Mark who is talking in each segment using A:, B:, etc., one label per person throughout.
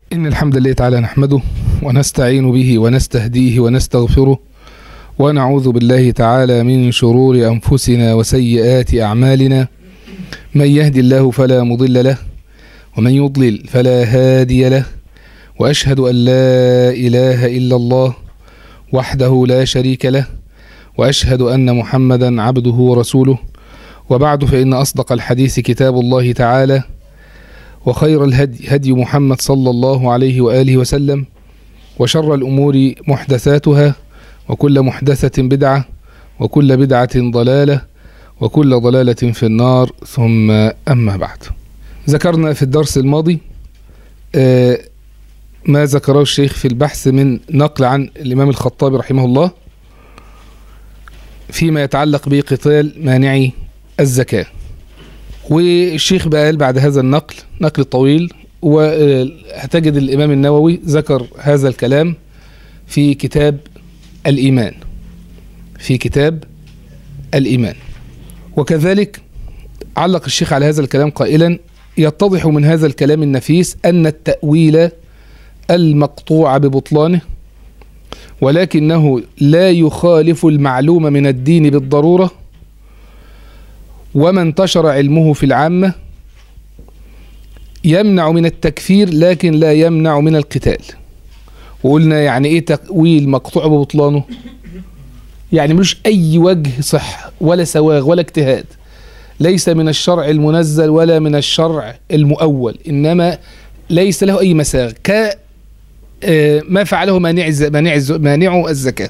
A: إن الحمد لله تعالى نحمده ونستعين به ونستهديه ونستغفره ونعوذ بالله تعالى من شرور أنفسنا وسيئات أعمالنا من يهدي الله فلا مضل له ومن يضلل فلا هادي له وأشهد أن لا إله إلا الله وحده لا شريك له وأشهد أن محمدا عبده ورسوله وبعد فإن أصدق الحديث كتاب الله تعالى وخير الهدي هدي محمد صلى الله عليه وآله وسلم وشر الأمور محدثاتها وكل محدثة بدعة وكل بدعة ضلالة وكل ضلالة في النار ثم أما بعد ذكرنا في الدرس الماضي آه، ما ذكره الشيخ في البحث من نقل عن الإمام الخطابي رحمه الله فيما يتعلق بقتال مانعي الزكاة والشيخ بقى قال بعد هذا النقل نقل طويل وهتجد الإمام النووي ذكر هذا الكلام في كتاب الإيمان في كتاب الإيمان وكذلك علق الشيخ على هذا الكلام قائلا يتضح من هذا الكلام النفيس أن التأويل المقطوع ببطلانه ولكنه لا يخالف المعلوم من الدين بالضرورة وما انتشر علمه في العامة يمنع من التكفير لكن لا يمنع من القتال وقلنا يعني ايه تأويل مقطوع ببطلانه يعني ملوش اي وجه صح ولا سواغ ولا اجتهاد ليس من الشرع المنزل ولا من الشرع المؤول انما ليس له اي مساغ ك آه، ما فعله مانع الز- مانع الز- مانع الزكاه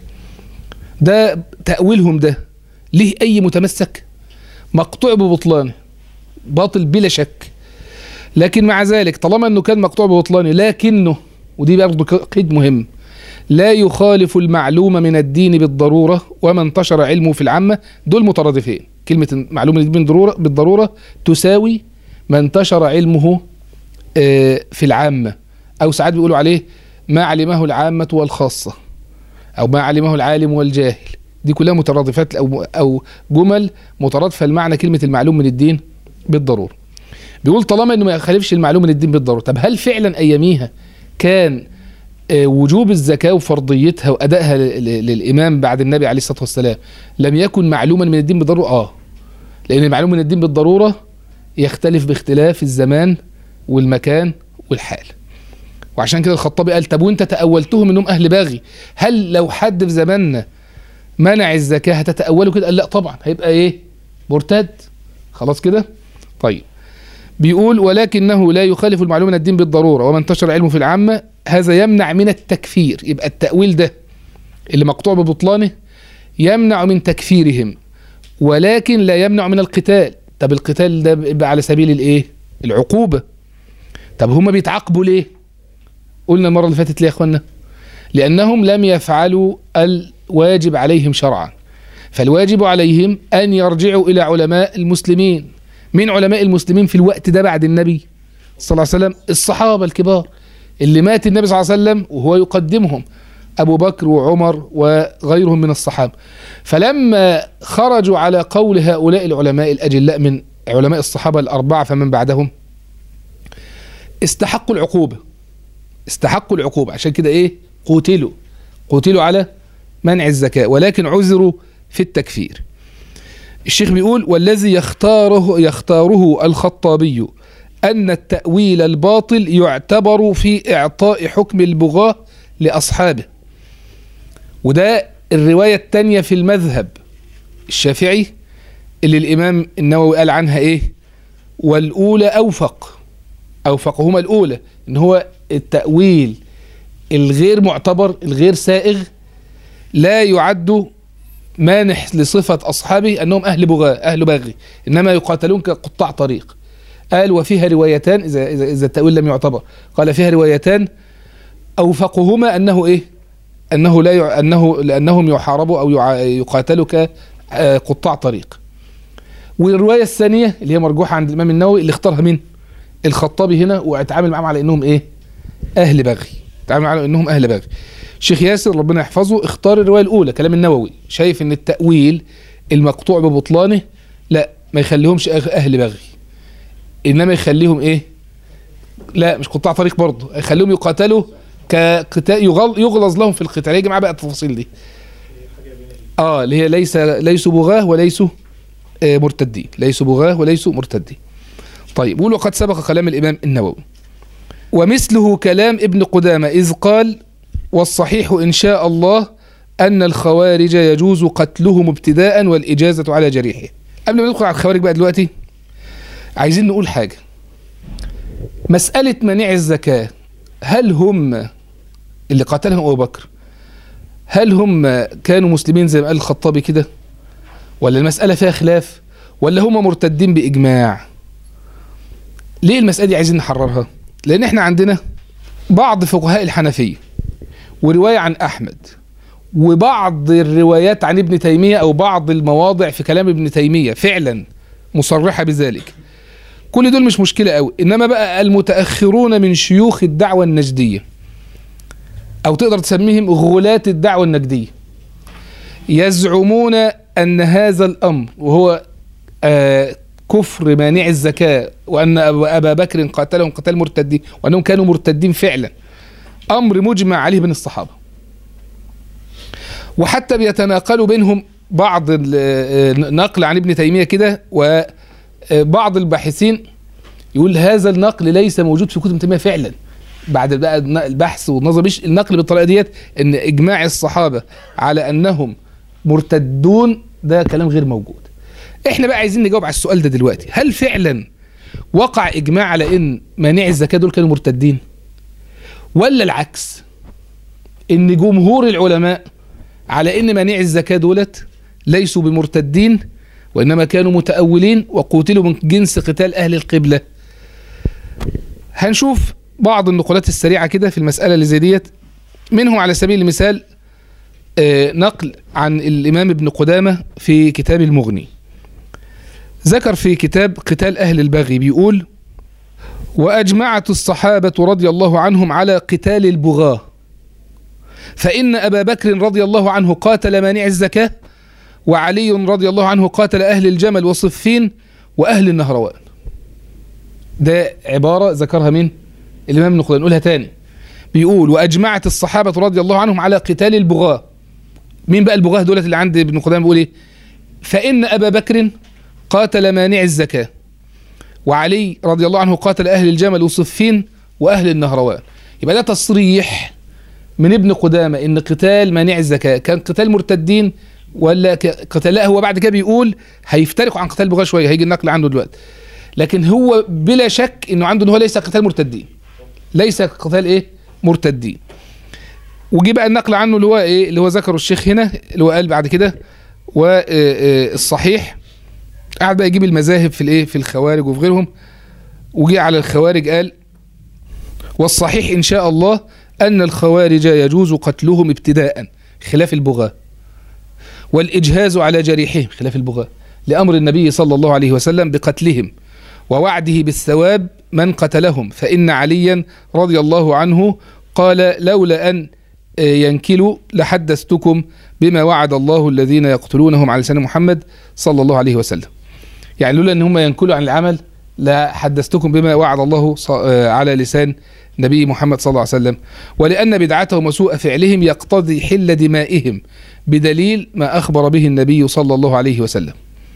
A: ده تاويلهم ده ليه اي متمسك مقطوع ببطلانه باطل بلا شك لكن مع ذلك طالما انه كان مقطوع ببطلانه لكنه ودي برضه قيد مهم لا يخالف المعلوم من الدين بالضروره وما انتشر علمه في العامه دول مترادفين كلمه معلوم من الدين بالضروره بالضروره تساوي ما انتشر علمه آه، في العامه او ساعات بيقولوا عليه ما علمه العامه والخاصه او ما علمه العالم والجاهل دي كلها مترادفات او او جمل مترادفه لمعنى كلمه المعلوم من الدين بالضروره بيقول طالما انه ما يخالفش المعلوم من الدين بالضروره طب هل فعلا اياميها كان آه، وجوب الزكاه وفرضيتها وادائها ل- ل- للامام بعد النبي عليه الصلاه والسلام لم يكن معلوما من الدين بالضروره اه لان المعلوم من الدين بالضروره يختلف باختلاف الزمان والمكان والحال وعشان كده الخطابي قال طب وانت تاولتهم انهم اهل باغي هل لو حد في زماننا منع الزكاه هتتاوله كده قال لا طبعا هيبقى ايه مرتد خلاص كده طيب بيقول ولكنه لا يخالف المعلوم من الدين بالضروره وما انتشر علمه في العامه هذا يمنع من التكفير يبقى التاويل ده اللي مقطوع ببطلانه يمنع من تكفيرهم ولكن لا يمنع من القتال طب القتال ده بيبقى على سبيل الايه العقوبه طب هما بيتعاقبوا ليه قلنا المره اللي فاتت ليه يا اخوانا لانهم لم يفعلوا الواجب عليهم شرعا فالواجب عليهم ان يرجعوا الى علماء المسلمين من علماء المسلمين في الوقت ده بعد النبي صلى الله عليه وسلم الصحابه الكبار اللي مات النبي صلى الله عليه وسلم وهو يقدمهم ابو بكر وعمر وغيرهم من الصحابه فلما خرجوا على قول هؤلاء العلماء الاجلاء من علماء الصحابه الاربعه فمن بعدهم استحقوا العقوبه استحقوا العقوبه عشان كده ايه قتلوا قتلوا على منع الزكاه ولكن عذروا في التكفير الشيخ بيقول والذي يختاره يختاره الخطابي أن التأويل الباطل يعتبر في إعطاء حكم البغاة لأصحابه وده الرواية التانية في المذهب الشافعي اللي الإمام النووي قال عنها إيه والأولى أوفق أوفقهما الأولى إن هو التأويل الغير معتبر الغير سائغ لا يعد مانح لصفة أصحابه أنهم أهل بغاء أهل باغي إنما يقاتلون كقطاع طريق قال وفيها روايتان إذا, إذا, إذا التأويل لم يعتبر قال فيها روايتان أوفقهما أنه إيه أنه لا يع... أنه لأنهم يحاربوا أو يع... يقاتلوا كقطاع طريق والرواية الثانية اللي هي مرجوحة عند الإمام النووي اللي اختارها مين الخطابي هنا واتعامل معاهم على إنهم إيه أهل بغي تعامل على إنهم أهل بغي شيخ ياسر ربنا يحفظه اختار الرواية الأولى كلام النووي شايف إن التأويل المقطوع ببطلانه لا ما يخليهمش أهل بغي إنما يخليهم إيه لا مش قطاع طريق برضه خليهم يقاتلوا كقتال يغل- يغلظ لهم في القتال هيجي معاه بقى التفاصيل دي اه اللي هي ليس ليسوا بغاه وليسوا آه، مرتدين ليسوا بغاه وليسوا مرتدين طيب بيقول وقد سبق كلام الامام النووي ومثله كلام ابن قدامه اذ قال والصحيح ان شاء الله ان الخوارج يجوز قتلهم ابتداء والاجازه على جريحه قبل ما ندخل على الخوارج بقى دلوقتي عايزين نقول حاجه مساله منع الزكاه هل هم اللي قتلهم ابو بكر هل هم كانوا مسلمين زي ما قال الخطابي كده ولا المسألة فيها خلاف ولا هم مرتدين بإجماع ليه المسألة دي عايزين نحررها لأن احنا عندنا بعض فقهاء الحنفية ورواية عن أحمد وبعض الروايات عن ابن تيمية أو بعض المواضع في كلام ابن تيمية فعلا مصرحة بذلك كل دول مش مشكلة قوي إنما بقى المتأخرون من شيوخ الدعوة النجدية أو تقدر تسميهم غلاة الدعوة النجدية يزعمون أن هذا الأمر وهو آه كفر مانع الزكاة وأن أب- أبا بكر قاتلهم قتال مرتدين وأنهم كانوا مرتدين فعلا أمر مجمع عليه بين الصحابة وحتى بيتناقلوا بينهم بعض ال- آه، نقل عن ابن تيمية كده وبعض الباحثين يقول هذا النقل ليس موجود في كتب ابن تيمية فعلا بعد بقى البحث والنظر مش النقل بالطريقه ديت ان اجماع الصحابه على انهم مرتدون ده كلام غير موجود احنا بقى عايزين نجاوب على السؤال ده دلوقتي هل فعلا وقع اجماع على ان مانع الزكاه دول كانوا مرتدين ولا العكس ان جمهور العلماء على ان مانع الزكاه دولت ليسوا بمرتدين وانما كانوا متاولين وقتلوا من جنس قتال اهل القبله هنشوف بعض النقولات السريعه كده في المساله اللي زي ديت منهم على سبيل المثال آه، نقل عن الامام ابن قدامه في كتاب المغني ذكر في كتاب قتال اهل البغي بيقول واجمعت الصحابه رضي الله عنهم على قتال البغاه فان ابا بكر رضي الله عنه قاتل مانع الزكاه وعلي رضي الله عنه قاتل اهل الجمل وصفين واهل النهروان ده عباره ذكرها مين الامام ابن قدامه نقولها تاني بيقول واجمعت الصحابه رضي الله عنهم على قتال البغاه مين بقى البغاه دولت اللي عند ابن قدامه بيقول ايه فان ابا بكر قاتل مانع الزكاه وعلي رضي الله عنه قاتل اهل الجمل وصفين واهل النهروان يبقى ده تصريح من ابن قدامه ان قتال مانع الزكاه كان قتال مرتدين ولا ك- قتال لا هو بعد كده بيقول هيفترقوا عن قتال البغاه شويه هيجي النقل عنه دلوقتي لكن هو بلا شك انه عنده ان هو ليس قتال مرتدين ليس قتال ايه مرتدين وجي بقى النقل عنه اللي هو ايه اللي هو ذكره الشيخ هنا اللي هو قال بعد كده والصحيح قعد بقى يجيب المذاهب في الايه في الخوارج وفي غيرهم وجي على الخوارج قال والصحيح ان شاء الله ان الخوارج يجوز قتلهم ابتداء خلاف البغاة والاجهاز على جريحهم خلاف البغاة لامر النبي صلى الله عليه وسلم بقتلهم ووعده بالثواب من قتلهم فإن عليا رضي الله عنه قال لولا أن ينكلوا لحدثتكم بما وعد الله الذين يقتلونهم على لسان محمد صلى الله عليه وسلم يعني لولا أن هم ينكلوا عن العمل لحدثتكم بما وعد الله ص- على لسان نبي محمد صلى الله عليه وسلم ولأن بدعتهم وسوء فعلهم يقتضي حل دمائهم بدليل ما أخبر به النبي صلى الله عليه وسلم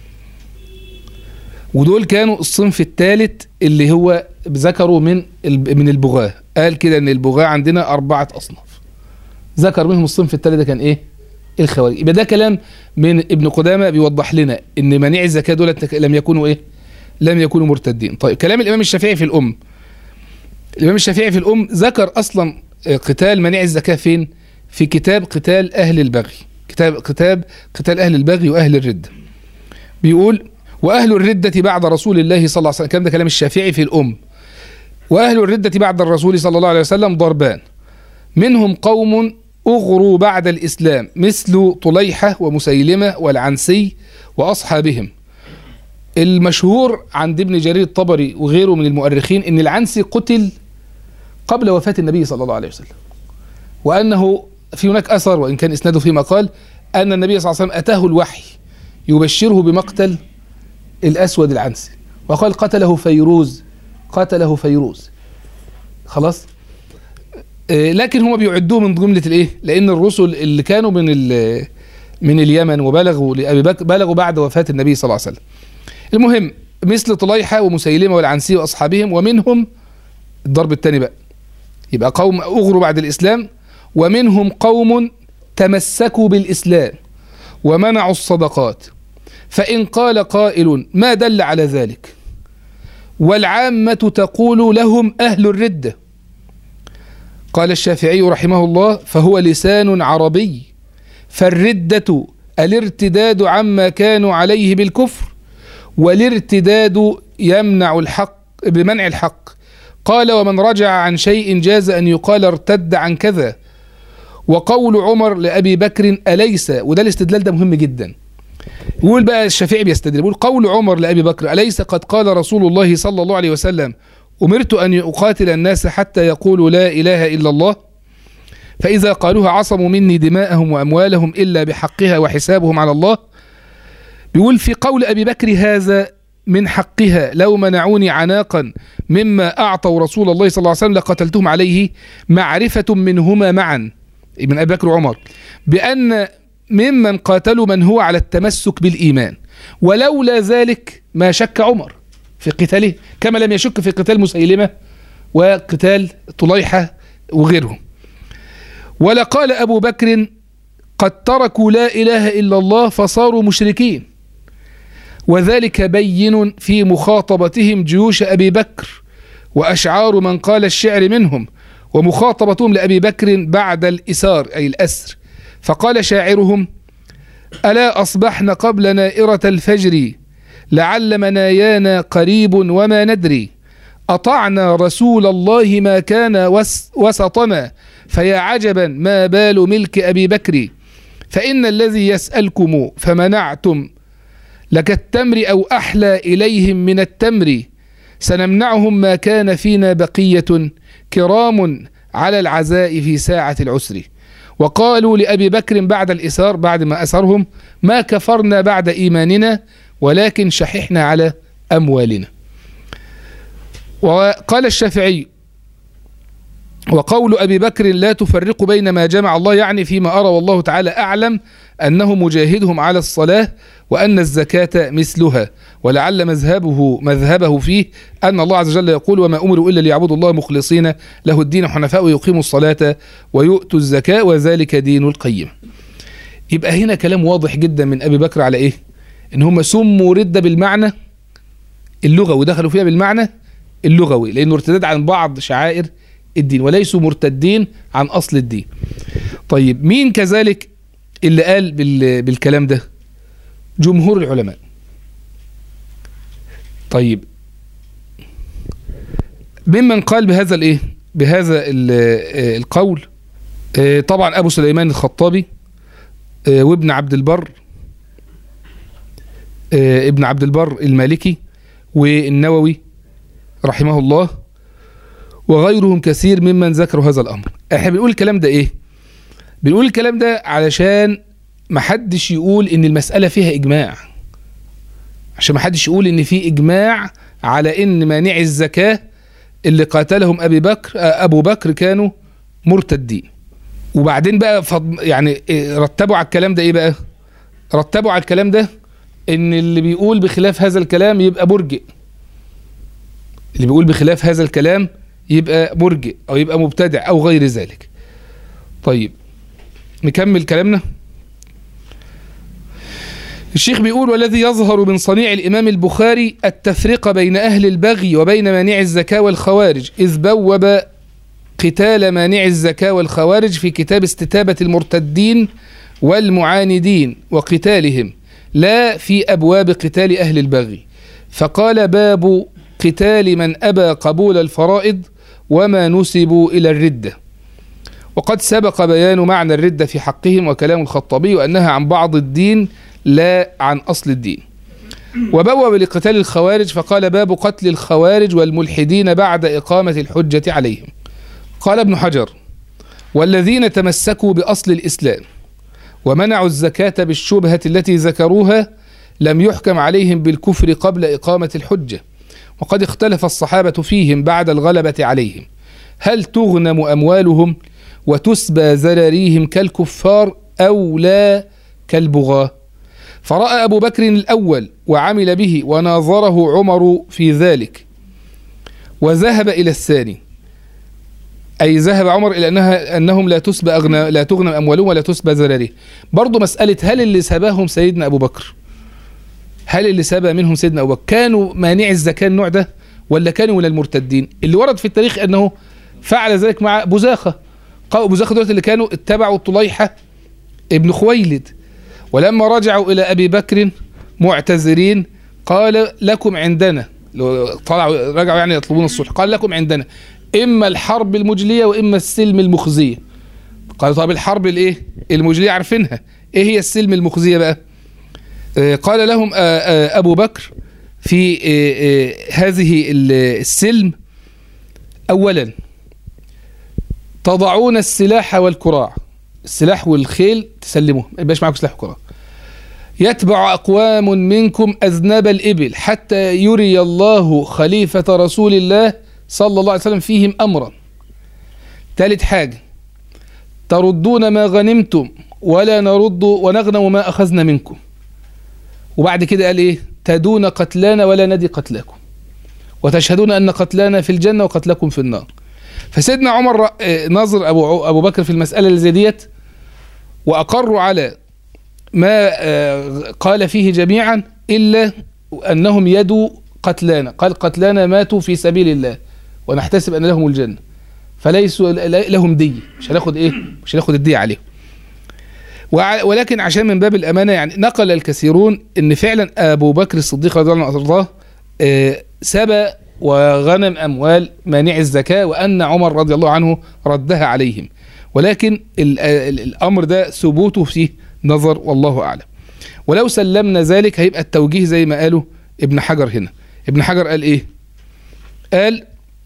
A: ودول كانوا الصنف الثالث اللي هو ذكروا من الب- من البغاة قال كده ان البغاة عندنا أربعة أصناف ذكر منهم الصنف الثالث ده كان ايه الخوارج يبقى ده كلام من ابن قدامة بيوضح لنا ان منيع الزكاة دول لم يكونوا ايه لم يكونوا مرتدين طيب كلام الإمام الشافعي في الأم الإمام الشافعي في الأم ذكر أصلا آه، قتال منيع الزكاة فين في كتاب قتال أهل البغي كتاب كتاب قتال أهل البغي وأهل الردة بيقول واهل الردة بعد رسول الله صلى الله عليه وسلم الكلام ده كلام الشافعي في الام واهل الردة بعد الرسول صلى الله عليه وسلم ضربان منهم قوم اغروا بعد الاسلام مثل طليحة ومسيلمة والعنسي واصحابهم المشهور عند ابن جرير الطبري وغيره من المؤرخين ان العنسي قتل قبل وفاة النبي صلى الله عليه وسلم وانه في هناك اثر وان كان اسناده في مقال ان النبي صلى الله عليه وسلم اتاه الوحي يبشره بمقتل الأسود العنسي وقال قتله فيروز قتله فيروز خلاص آه، لكن هم بيعدوه من جمله الايه لان الرسل اللي كانوا من ال- من اليمن وبلغوا لابي بكر بلغوا بعد وفاه النبي صلى الله عليه وسلم المهم مثل طليحه ومسيلمه والعنسي واصحابهم ومنهم الضرب الثاني بقى يبقى قوم اغروا بعد الاسلام ومنهم قوم تمسكوا بالاسلام ومنعوا الصدقات فان قال قائل ما دل على ذلك والعامه تقول لهم اهل الرده قال الشافعي رحمه الله فهو لسان عربي فالردة الارتداد عما كانوا عليه بالكفر والارتداد يمنع الحق بمنع الحق قال ومن رجع عن شيء جاز أن يقال ارتد عن كذا وقول عمر لأبي بكر أليس وده الاستدلال ده مهم جدا يقول بقى الشافعي بيستدل يقول قول عمر لأبي بكر أليس قد قال رسول الله صلى الله عليه وسلم أمرت أن أقاتل الناس حتى يقولوا لا إله إلا الله فإذا قالوها عصموا مني دماءهم وأموالهم إلا بحقها وحسابهم على الله بيقول في قول أبي بكر هذا من حقها لو منعوني عناقا مما أعطوا رسول الله صلى الله عليه وسلم لقتلتهم عليه معرفة منهما معا من أبي بكر وعمر بأن ممن قاتلوا من هو على التمسك بالإيمان ولولا ذلك ما شك عمر في قتاله كما لم يشك في قتال مسيلمة وقتال طليحة وغيرهم ولقال أبو بكر قد تركوا لا إله إلا الله فصاروا مشركين وذلك بين في مخاطبتهم جيوش أبي بكر وأشعار من قال الشعر منهم ومخاطبتهم لأبي بكر بعد الإسار أي الأسر فقال شاعرهم ألا أصبحن قبل نائرة الفجر لعل منايانا قريب وما ندري أطعنا رسول الله ما كان وس وسطنا فيا عجبا ما بال ملك أبي بكر فإن الذي يسألكم فمنعتم لك التمر أو أحلى إليهم من التمر سنمنعهم ما كان فينا بقية كرام على العزاء في ساعة العسر وقالوا لأبي بكر بعد الإسار بعد ما أسرهم ما كفرنا بعد إيماننا ولكن شححنا على أموالنا وقال الشافعي وقول أبي بكر لا تفرق بين ما جمع الله يعني فيما أرى والله تعالى أعلم أنه مجاهدهم على الصلاة وأن الزكاة مثلها ولعل مذهبه مذهبه فيه أن الله عز وجل يقول وما أمروا إلا ليعبدوا الله مخلصين له الدين حنفاء ويقيموا الصلاة ويؤتوا الزكاة وذلك دين القيم يبقى هنا كلام واضح جدا من أبي بكر على إيه إن هم سموا ردة بالمعنى اللغوي دخلوا فيها بالمعنى اللغوي لأنه ارتداد عن بعض شعائر الدين وليسوا مرتدين عن أصل الدين طيب مين كذلك اللي قال بال- بالكلام ده جمهور العلماء طيب ممن قال بهذا الايه بهذا ال- آه، القول آه، طبعا ابو سليمان الخطابي آه، وابن عبد البر آه، ابن عبد البر المالكي والنووي رحمه الله وغيرهم كثير ممن ذكروا هذا الامر احنا بنقول الكلام ده ايه بنقول الكلام ده علشان محدش يقول ان المسألة فيها اجماع عشان محدش يقول ان في اجماع على ان مانعي الزكاة اللي قاتلهم ابي بكر آه، ابو بكر كانوا مرتدين وبعدين بقى فض... يعني إيه، رتبوا على الكلام ده ايه بقى رتبوا على الكلام ده ان اللي بيقول بخلاف هذا الكلام يبقى مرجئ اللي بيقول بخلاف هذا الكلام يبقى مرجئ او يبقى مبتدع او غير ذلك طيب نكمل كلامنا الشيخ بيقول والذي يظهر من صنيع الإمام البخاري التفرقة بين أهل البغي وبين مانع الزكاة والخوارج إذ بوب قتال مانع الزكاة والخوارج في كتاب استتابة المرتدين والمعاندين وقتالهم لا في أبواب قتال أهل البغي فقال باب قتال من أبى قبول الفرائض وما نسبوا إلى الردة وقد سبق بيان معنى الردة في حقهم وكلام الخطابي وأنها عن بعض الدين لا عن أصل الدين وبوب لقتال الخوارج فقال باب قتل الخوارج والملحدين بعد إقامة الحجة عليهم قال ابن حجر والذين تمسكوا بأصل الإسلام ومنعوا الزكاة بالشبهة التي ذكروها لم يحكم عليهم بالكفر قبل إقامة الحجة وقد اختلف الصحابة فيهم بعد الغلبة عليهم هل تغنم أموالهم وتسبى زراريهم كالكفار أو لا كالبغاة فرأى أبو بكر الأول وعمل به وناظره عمر في ذلك وذهب إلى الثاني أي ذهب عمر إلى أنها أنهم لا تسبى أغنى لا تغنم أموالهم ولا تسبى زراريهم برضه مسألة هل اللي سباهم سيدنا أبو بكر هل اللي سبى منهم سيدنا أبو بكر كانوا مانع الزكاة النوع ده ولا كانوا من المرتدين اللي ورد في التاريخ أنه فعل ذلك مع بزاخة بزاخة دولت اللي كانوا اتبعوا طليحة ابن خويلد ولما رجعوا إلى أبي بكر معتذرين قال لكم عندنا طلعوا رجعوا يعني يطلبون الصلح قال لكم عندنا إما الحرب المجلية وإما السلم المخزية قال طب الحرب الايه المجلية عارفينها ايه هي السلم المخزية بقى آه قال لهم آه آه أبو بكر في هذه السلم أولا تضعون السلاح والكراع السلاح والخيل تسلموه ما يبقاش معاكم سلاح وكراع يتبع أقوام منكم أذناب الإبل حتى يري الله خليفة رسول الله صلى الله عليه وسلم فيهم أمرا ثالث حاجة تردون ما غنمتم ولا نرد ونغنم ما أخذنا منكم وبعد كده قال إيه تدون قتلانا ولا ندي قتلاكم وتشهدون أن قتلانا في الجنة وقتلكم في النار فسيدنا عمر نظر أبو, أبو بكر في المسألة اللي زي ديت وأقروا على ما قال فيه جميعا إلا أنهم يدوا قتلانا قال قتلانا ماتوا في سبيل الله ونحتسب أن لهم الجنة فليسوا لهم دي مش هناخد إيه مش هناخد الدية عليهم ولكن عشان من باب الأمانة يعني نقل الكثيرون أن فعلا أبو بكر الصديق رضي الله عنه وأرضاه سبى وغنم أموال مانع الزكاة وأن عمر رضي الله عنه ردها عليهم ولكن الأمر ده ثبوته فيه نظر والله أعلم ولو سلمنا ذلك هيبقى التوجيه زي ما قالوا ابن حجر هنا ابن حجر قال إيه قال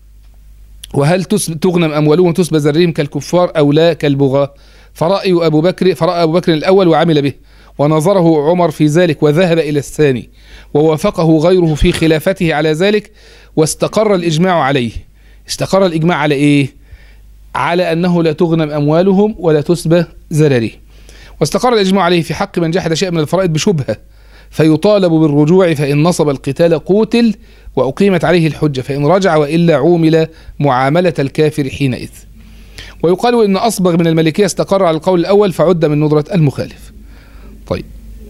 A: وهل تغنم أموالهم وتسبى ذريهم كالكفار أو لا كالبغاة فرأي أبو بكر فرأى أبو بكر الأول وعمل به ونظره عمر في ذلك وذهب إلى الثاني ووافقه غيره في خلافته على ذلك واستقر الإجماع عليه استقر الإجماع على إيه على أنه لا تغنم أموالهم ولا تسبى زراريهم واستقر الإجماع عليه في حق من جحد شيء من الفرائض بشبهة فيطالب بالرجوع فإن نصب القتال قوتل وأقيمت عليه الحجة فإن رجع وإلا عومل معاملة الكافر حينئذ ويقال إن أصبغ من الملكية استقر على القول الأول فعد من ندرة المخالف طيب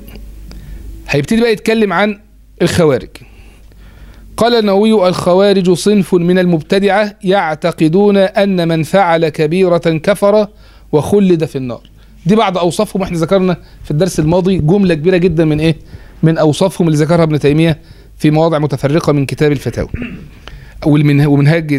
A: هيبتدي بقى يتكلم عن الخوارج قال النووي الخوارج صنف من المبتدعة يعتقدون أن من فعل كبيرة كفر وخلد في النار دي بعض أوصافهم احنا ذكرنا في الدرس الماضي جملة كبيرة جدا من ايه من أوصافهم اللي ذكرها ابن تيمية في مواضع متفرقة من كتاب الفتاوى ومنهاج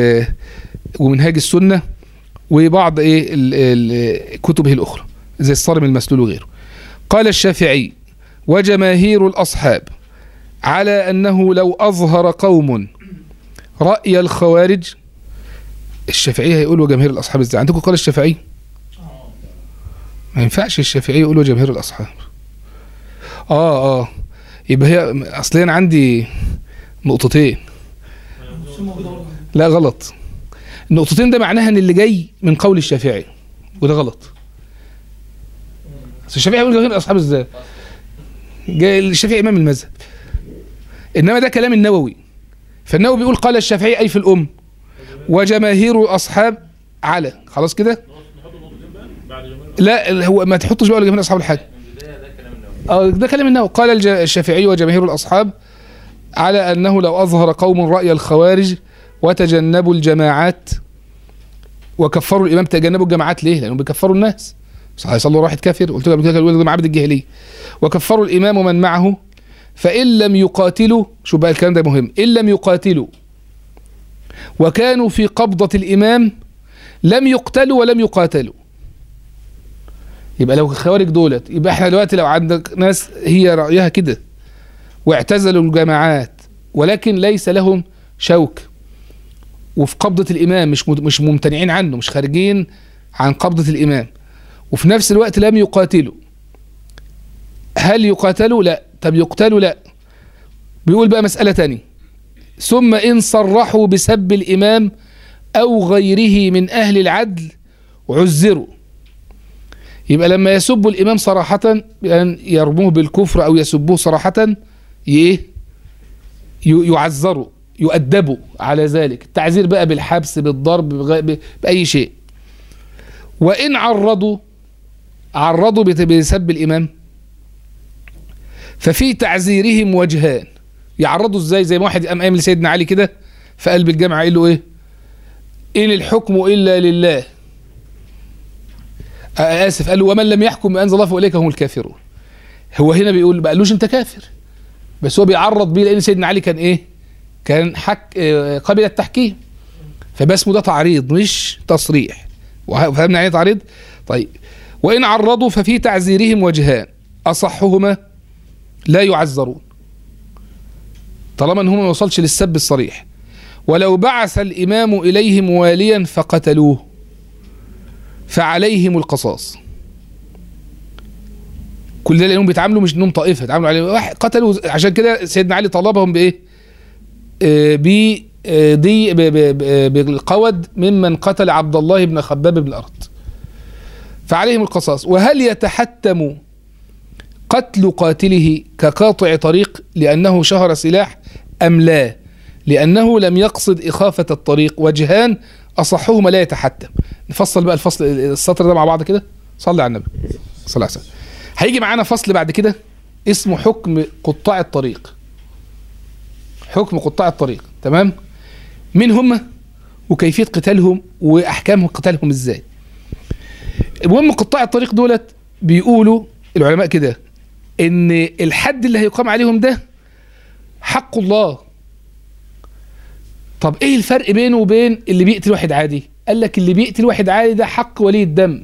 A: ومنهاج السنة وبعض ايه كتبه الأخرى زي الصارم المسلول وغيره قال الشافعي وجماهير الأصحاب على أنه لو أظهر قوم رأي الخوارج الشافعي هيقولوا جماهير الأصحاب ازاي عندكم قال الشافعي ما ينفعش الشافعي يقولوا جماهير الأصحاب اه اه يبقى هي اصل انا عندي نقطتين لا غلط النقطتين ده معناها ان اللي جاي من قول الشافعي وده غلط بس الشافعي يقول جماهير الاصحاب ازاي جاي الشافعي امام المذهب انما ده كلام النووي فالنووي بيقول قال الشافعي اي في الام وجماهير الاصحاب على خلاص كده لا هو ما تحطش بقى جماهير اصحاب الحاج اه ده كلام النووي قال الشافعي وجماهير الاصحاب على انه لو اظهر قوم راي الخوارج وتجنبوا الجماعات وكفروا الامام تجنبوا الجماعات ليه؟ لانهم بيكفروا الناس صح يصلوا واحد كافر قلت لك قبل كده عبد الجاهليه وكفروا الامام ومن معه فان لم يقاتلوا شو بقى الكلام ده مهم ان لم يقاتلوا وكانوا في قبضه الامام لم يقتلوا ولم يقاتلوا يبقى لو الخوارج دولت يبقى احنا دلوقتي لو عندك ناس هي رايها كده واعتزلوا الجماعات ولكن ليس لهم شوك وفي قبضة الإمام مش مش ممتنعين عنه مش خارجين عن قبضة الإمام وفي نفس الوقت لم يقاتلوا هل يقاتلوا؟ لا طب يقتلوا؟ لا بيقول بقى مسألة تانية ثم إن صرحوا بسب الإمام أو غيره من أهل العدل عزروا يبقى لما يسب الإمام صراحة بأن يرموه بالكفر أو يسبوه صراحة إيه ي- يعذروا يؤدبوا على ذلك التعذير بقى بالحبس بالضرب بغ- ب- بأي شيء وإن عرضوا عرضوا بت- بسب الإمام ففي تعذيرهم وجهان يعرضوا ازاي زي ما واحد قام قايم لسيدنا علي كده في قلب الجامعه قال له ايه ان الحكم الا لله آه، اسف قال له ومن لم يحكم بما انزل الله فاولئك هم الكافرون هو هنا بيقول ما قالوش انت كافر بس هو بيعرض بيه لان سيدنا علي كان ايه كان حك آه، قبل التحكيم فبس اسمه ده تعريض مش تصريح وه- فهمنا يعني إيه تعريض طيب وان عرضوا ففي تعزيرهم وجهان اصحهما لا يعذرون طالما ان هم ما وصلش للسب الصريح ولو بعث الامام اليهم واليا فقتلوه فعليهم القصاص كل ده لانهم بيتعاملوا مش انهم طائفه بيتعاملوا عليه واحد قتلوا عشان كده سيدنا علي طلبهم بايه؟ آه، ب آه، دي ب- ب- ب- بالقود ممن قتل عبد الله بن خباب بن الارض فعليهم القصاص وهل يتحتم قتل قاتله كقاطع طريق لأنه شهر سلاح أم لا لأنه لم يقصد إخافة الطريق وجهان أصحهما لا يتحتم نفصل بقى الفصل السطر ده مع بعض كده صلي على النبي صلى الله عليه وسلم هيجي معانا فصل بعد كده اسمه حكم قطاع الطريق حكم قطاع الطريق تمام مين هم وكيفية قتالهم وأحكام قتالهم ازاي المهم قطاع الطريق دولت بيقولوا العلماء كده ان الحد اللي هيقام عليهم ده حق الله طب ايه الفرق بينه وبين اللي بيقتل واحد عادي قال لك اللي بيقتل واحد عادي ده حق ولي الدم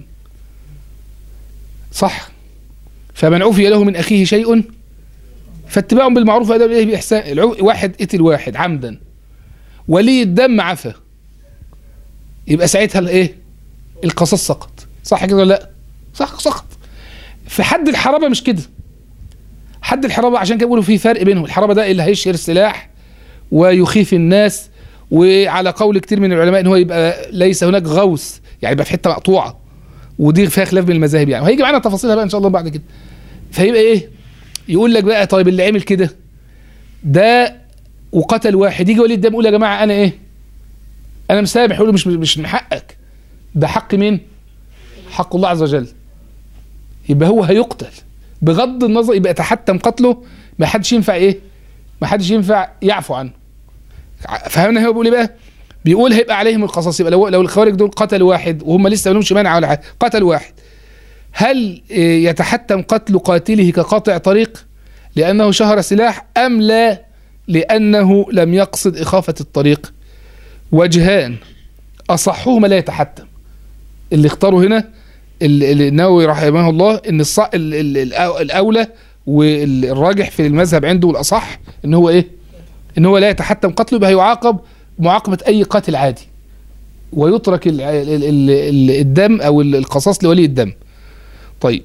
A: صح فمن عفي له من اخيه شيء فاتباع بالمعروف واداء اليه باحسان العو- واحد قتل واحد عمدا ولي الدم عفى يبقى ساعتها الايه القصاص سقط صح كده ولا لا صح سقط في حد الحرابه مش كده حد الحرابه عشان كده بيقولوا في فرق بينهم الحرابه ده اللي هيشهر السلاح ويخيف الناس وعلى قول كتير من العلماء ان هو يبقى ليس هناك غوث يعني يبقى في حته مقطوعه ودي فيها خلاف بين المذاهب يعني وهيجي معانا تفاصيلها بقى ان شاء الله بعد كده فيبقى ايه يقول لك بقى طيب اللي عمل كده ده وقتل واحد يجي ولي الدم يقول يا جماعه انا ايه انا مسامح يقول له مش مش من حقك ده حق مين حق الله عز وجل يبقى هو هيقتل بغض النظر يبقى يتحتم قتله ما حدش ينفع ايه ما حدش ينفع يعفو عنه ع- فهمنا هو بيقول ايه بقى بيقول هيبقى عليهم القصاص يبقى لو لو الخوارج دول قتلوا واحد وهم لسه ما لهمش مانع ولا حاجه قتل واحد هل إيه، يتحتم قتل قاتله كقاطع طريق لانه شهر سلاح ام لا لانه لم يقصد اخافه الطريق وجهان اصحهما لا يتحتم اللي اختاروا هنا ال- ال- النووي رحمه الله ان الص... ال... ال... الأو- الاولى والراجح في المذهب عنده والاصح ان هو ايه؟ ان هو لا يتحتم قتله يبقى هيعاقب معاقبه اي قاتل عادي ويترك ال... ال... ال... ال... الدم او ال- القصاص لولي الدم. طيب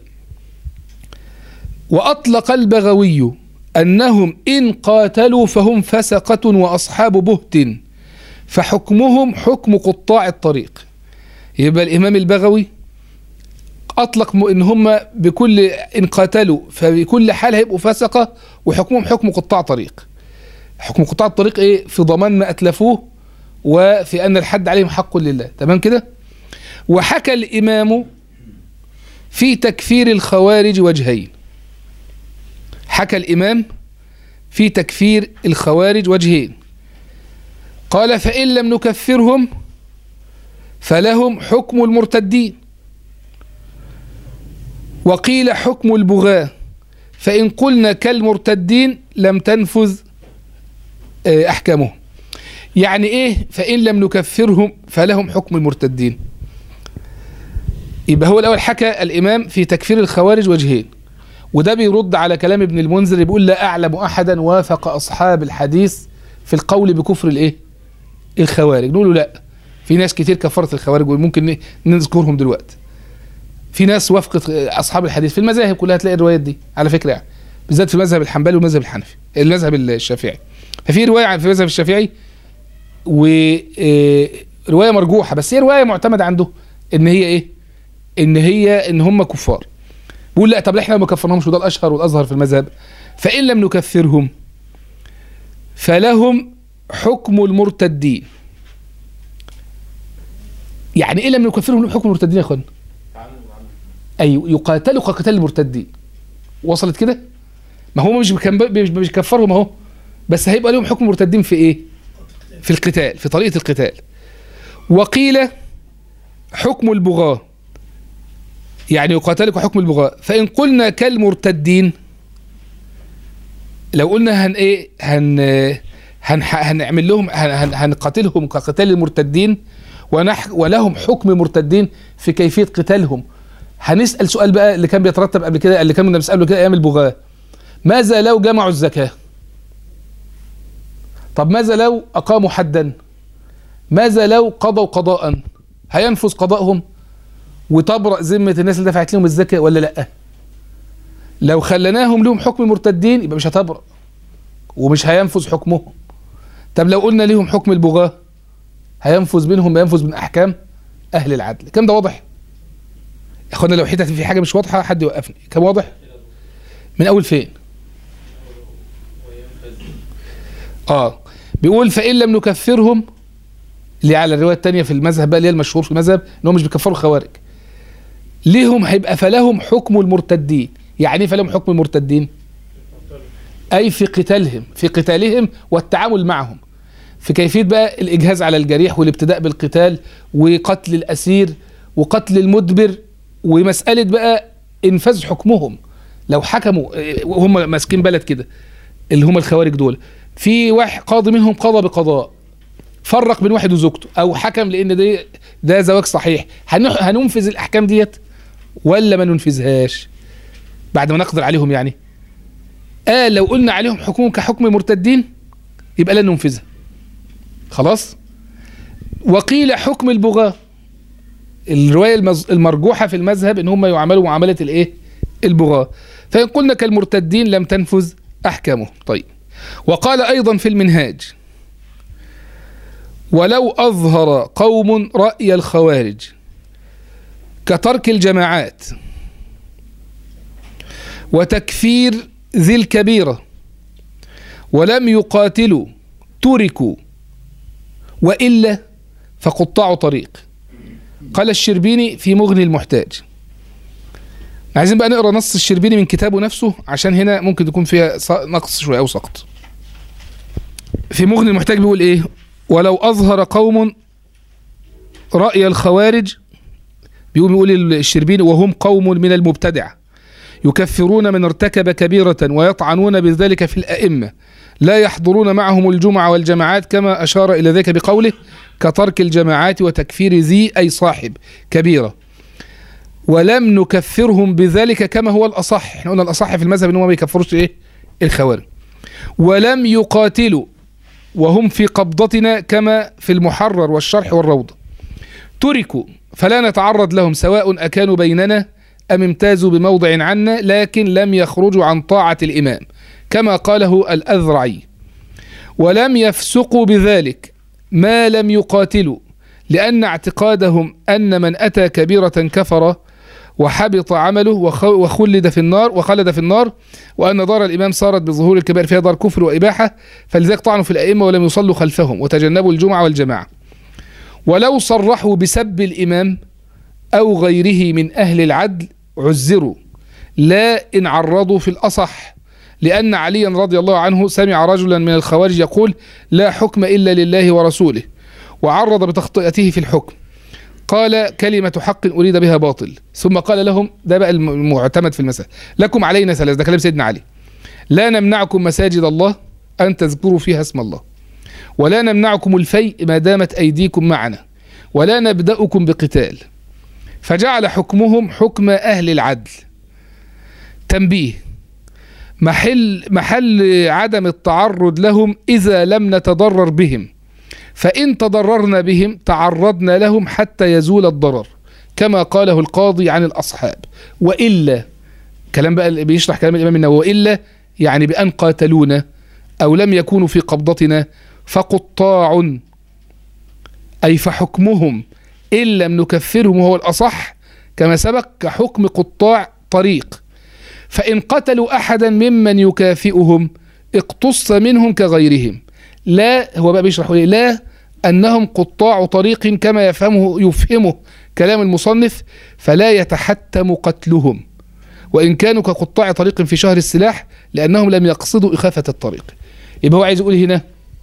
A: واطلق البغوي انهم ان قاتلوا فهم فسقه واصحاب بهت فحكمهم حكم قطاع الطريق. يبقى الامام البغوي اطلق م- ان هم بكل ان قاتلوا فبكل حال هيبقوا فسقه وحكمهم حكم قطاع طريق حكم قطاع الطريق ايه في ضمان ما اتلفوه وفي ان الحد عليهم حق لله تمام كده وحكى الامام في تكفير الخوارج وجهين حكى الامام في تكفير الخوارج وجهين قال فان لم نكفرهم فلهم حكم المرتدين وقيل حكم البغاة فإن قلنا كالمرتدين لم تنفذ آه، أحكامهم يعني إيه فإن لم نكفرهم فلهم حكم المرتدين يبقى هو الأول حكى الإمام في تكفير الخوارج وجهين وده بيرد على كلام ابن المنذر بيقول لا أعلم أحدا وافق أصحاب الحديث في القول بكفر الإيه الخوارج نقول له لا في ناس كتير كفرت الخوارج وممكن ن- نذكرهم دلوقتي في ناس وافقت اصحاب الحديث في المذاهب كلها هتلاقي الروايات دي على فكره يعني بالذات في المذهب الحنبلي والمذهب الحنفي المذهب الشافعي ففي روايه عن في المذهب الشافعي و آه، روايه مرجوحه بس هي روايه معتمده عنده ان هي ايه ان هي ان هم كفار بيقول لا طب احنا ما كفرناهمش وده الاشهر والاظهر في المذهب فان لم نكفرهم فلهم حكم المرتدين يعني ايه لم نكفرهم لهم حكم المرتدين يا اخوانا ايوه يقاتلوا كقتال المرتدين وصلت كده ما هو مش بكم- مش مش بيكفرهم اهو بس هيبقى لهم حكم مرتدين في ايه في القتال في طريقه القتال وقيل حكم البغاة يعني يقاتلك حكم البغاة فإن قلنا كالمرتدين لو قلنا هن ايه هن هن هنعمل لهم هن هن هنقاتلهم كقتال المرتدين ونح ولهم حكم مرتدين في كيفية قتالهم هنسأل سؤال بقى اللي كان بيترتب قبل كده اللي كنا بنسأله كده أيام البغاة ماذا لو جمعوا الزكاة طب ماذا لو أقاموا حدا ماذا لو قضوا قضاء هينفذ قضاءهم وتبرأ ذمة الناس اللي دفعت لهم الزكاة ولا لأ لو خليناهم لهم حكم مرتدين يبقى مش هتبرأ ومش هينفذ حكمهم طب لو قلنا ليهم حكم البغاة هينفذ منهم ما ينفذ من أحكام أهل العدل كم ده واضح يا اخوانا لو حتت في حاجة مش واضحة حد يوقفني كم واضح من أول فين اه بيقول فإن لم نكفرهم اللي على الرواية التانية في المذهب بقى اللي هي المشهور في المذهب ان هم مش بيكفروا الخوارج ليهم هيبقى فلهم حكم المرتدين يعني ايه فلهم حكم المرتدين اي في قتالهم في قتالهم والتعامل معهم في كيفية بقى الإجهاز على الجريح والابتداء بالقتال وقتل الأسير وقتل المدبر ومسألة بقى إنفاذ حكمهم لو حكموا إيه، وهم ماسكين بلد كده اللي هم الخوارج دول في واحد قاضي منهم قضى بقضاء فرق بين واحد وزوجته او حكم لان ده ده زواج صحيح هنح- هننفذ الاحكام ديت ولا ما ننفذهاش بعد ما نقدر عليهم يعني آه لو قلنا عليهم حكمهم كحكم مرتدين يبقى لا ننفذها خلاص وقيل حكم البغاة الرواية المز- المرجوحة في المذهب ان هم يعاملوا معاملة الايه البغاة فإن قلنا كالمرتدين لم تنفذ أحكامه طيب وقال أيضا في المنهاج ولو أظهر قوم رأي الخوارج كترك الجماعات وتكفير ذي الكبيرة ولم يقاتلوا تركوا وإلا فقطاع طريق قال الشربيني في مغني المحتاج عايزين بقى نقرا نص الشربيني من كتابه نفسه عشان هنا ممكن تكون فيها ص- نقص شويه او سقط في مغني المحتاج بيقول ايه ولو اظهر قوم راي الخوارج بيقول بيقول الشربيني وهم قوم من المبتدع يكفرون من ارتكب كبيرة ويطعنون بذلك في الأئمة لا يحضرون معهم الجمعة والجماعات كما أشار إلى ذلك بقوله كترك الجماعات وتكفير ذي أي صاحب كبيرة ولم نكفرهم بذلك كما هو الأصح احنا قلنا الأصح في المذهب إنهم ما بيكفروش إيه الخوارج ولم يقاتلوا وهم في قبضتنا كما في المحرر والشرح والروضة تركوا فلا نتعرض لهم سواء أكانوا بيننا أم امتازوا بموضع عنا لكن لم يخرجوا عن طاعة الإمام كما قاله الأذرعي ولم يفسقوا بذلك ما لم يقاتلوا لأن اعتقادهم أن من أتى كبيرة كفر وحبط عمله وخ- وخلد في النار وخلد في النار وأن دار الإمام صارت بظهور الكبائر فيها دار كفر وإباحة فلذلك طعنوا في الأئمة ولم يصلوا خلفهم وتجنبوا الجمعة والجماعة ولو صرحوا بسب الإمام أو غيره من أهل العدل عزروا لا إن عرضوا في الأصح لأن عليا رضي الله عنه سمع رجلا من الخوارج يقول لا حكم إلا لله ورسوله وعرض بتخطئته في الحكم قال كلمة حق أريد بها باطل ثم قال لهم ده بقى الم- المعتمد في المسألة لكم علينا ثلاث ده كلام سيدنا علي لا نمنعكم مساجد الله أن تذكروا فيها اسم الله ولا نمنعكم الفيء ما دامت أيديكم معنا ولا نبدأكم بقتال فجعل حكمهم حكم أهل العدل تنبيه محل محل عدم التعرض لهم إذا لم نتضرر بهم فإن تضررنا بهم تعرضنا لهم حتى يزول الضرر كما قاله القاضي عن الأصحاب وإلا كلام بقى اللي بيشرح كلام الإمام النووي وإلا يعني بأن قاتلونا أو لم يكونوا في قبضتنا فقطاع أي فحكمهم إن لم نكفرهم وهو الأصح كما سبق كحكم قطاع طريق فإن قتلوا أحدا ممن يكافئهم اقتص منهم كغيرهم لا هو بقى بيشرح ليه لا أنهم قطاع طريق كما يفهمه يفهمه كلام المصنف فلا يتحتم قتلهم وإن كانوا كقطاع طريق في شهر السلاح لأنهم لم يقصدوا إخافة الطريق يبقى هو عايز يقول هنا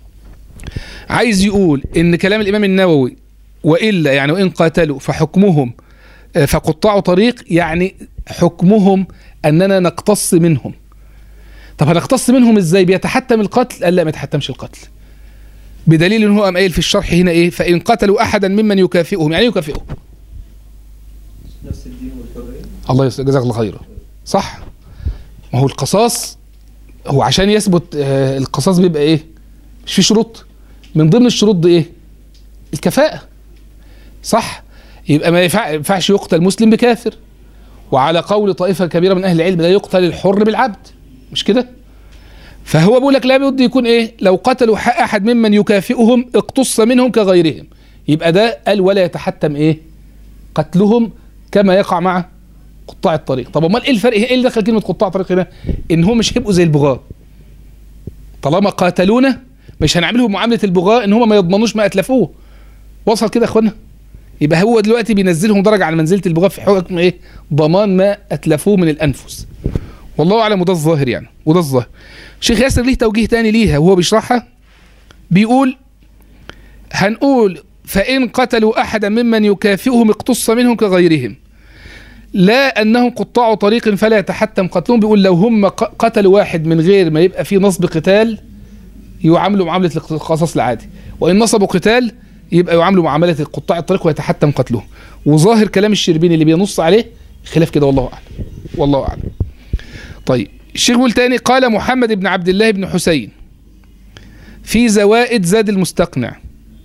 A: عايز يقول إن كلام الإمام النووي وإلا يعني وإن قاتلوا فحكمهم آه، فقطاع طريق يعني حكمهم أننا نقتص منهم طب هنقتص منهم ازاي بيتحتم القتل قال لا ما يتحتمش القتل بدليل ان هو قام قايل في الشرح هنا ايه فان قتلوا احدا ممن يكافئهم يعني إيه يكافئهم
B: نفس الدين والحرية
A: الله يس- جزاك الله خيرا صح ما هو القصاص هو عشان يثبت آه، القصاص بيبقى ايه مش في شروط من ضمن الشروط دي ايه الكفاءة صح يبقى ما ينفع- ينفعش يقتل مسلم بكافر وعلى قول طائفة كبيرة من أهل العلم لا يقتل الحر بالعبد مش كده فهو بيقول لك لا بد يكون ايه لو قتلوا ح- احد ممن يكافئهم اقتص منهم كغيرهم يبقى ده قال ولا يتحتم ايه قتلهم كما يقع مع قطاع الطريق طب امال ايه الفرق ايه اللي دخل كلمه قطاع الطريق هنا ان هم مش هيبقوا زي البغاة طالما قاتلونا مش هنعملهم معامله البغاة ان هم ما يضمنوش ما اتلفوه وصل كده يا اخوانا يبقى هو دلوقتي بينزلهم درجه عن منزله البغاة في حكم ايه ضمان ما اتلفوه من الانفس والله اعلم وده الظاهر يعني وده الظاهر شيخ ياسر ليه توجيه تاني ليها وهو بيشرحها بيقول هنقول فإن قتلوا أحدا ممن يكافئهم اقتص منهم كغيرهم لا أنهم قطاع طريق فلا يتحتم قتلهم بيقول لو هم ق- قتلوا واحد من غير ما يبقى في نصب قتال يعاملوا معاملة القصاص العادي وإن نصبوا قتال يبقى يعاملوا معاملة قطاع الطريق ويتحتم قتلهم وظاهر كلام الشربيني اللي بينص عليه خلاف كده والله أعلم والله أعلم طيب الشيخ بيقول تاني قال محمد بن عبد الله بن حسين في زوائد زاد المستقنع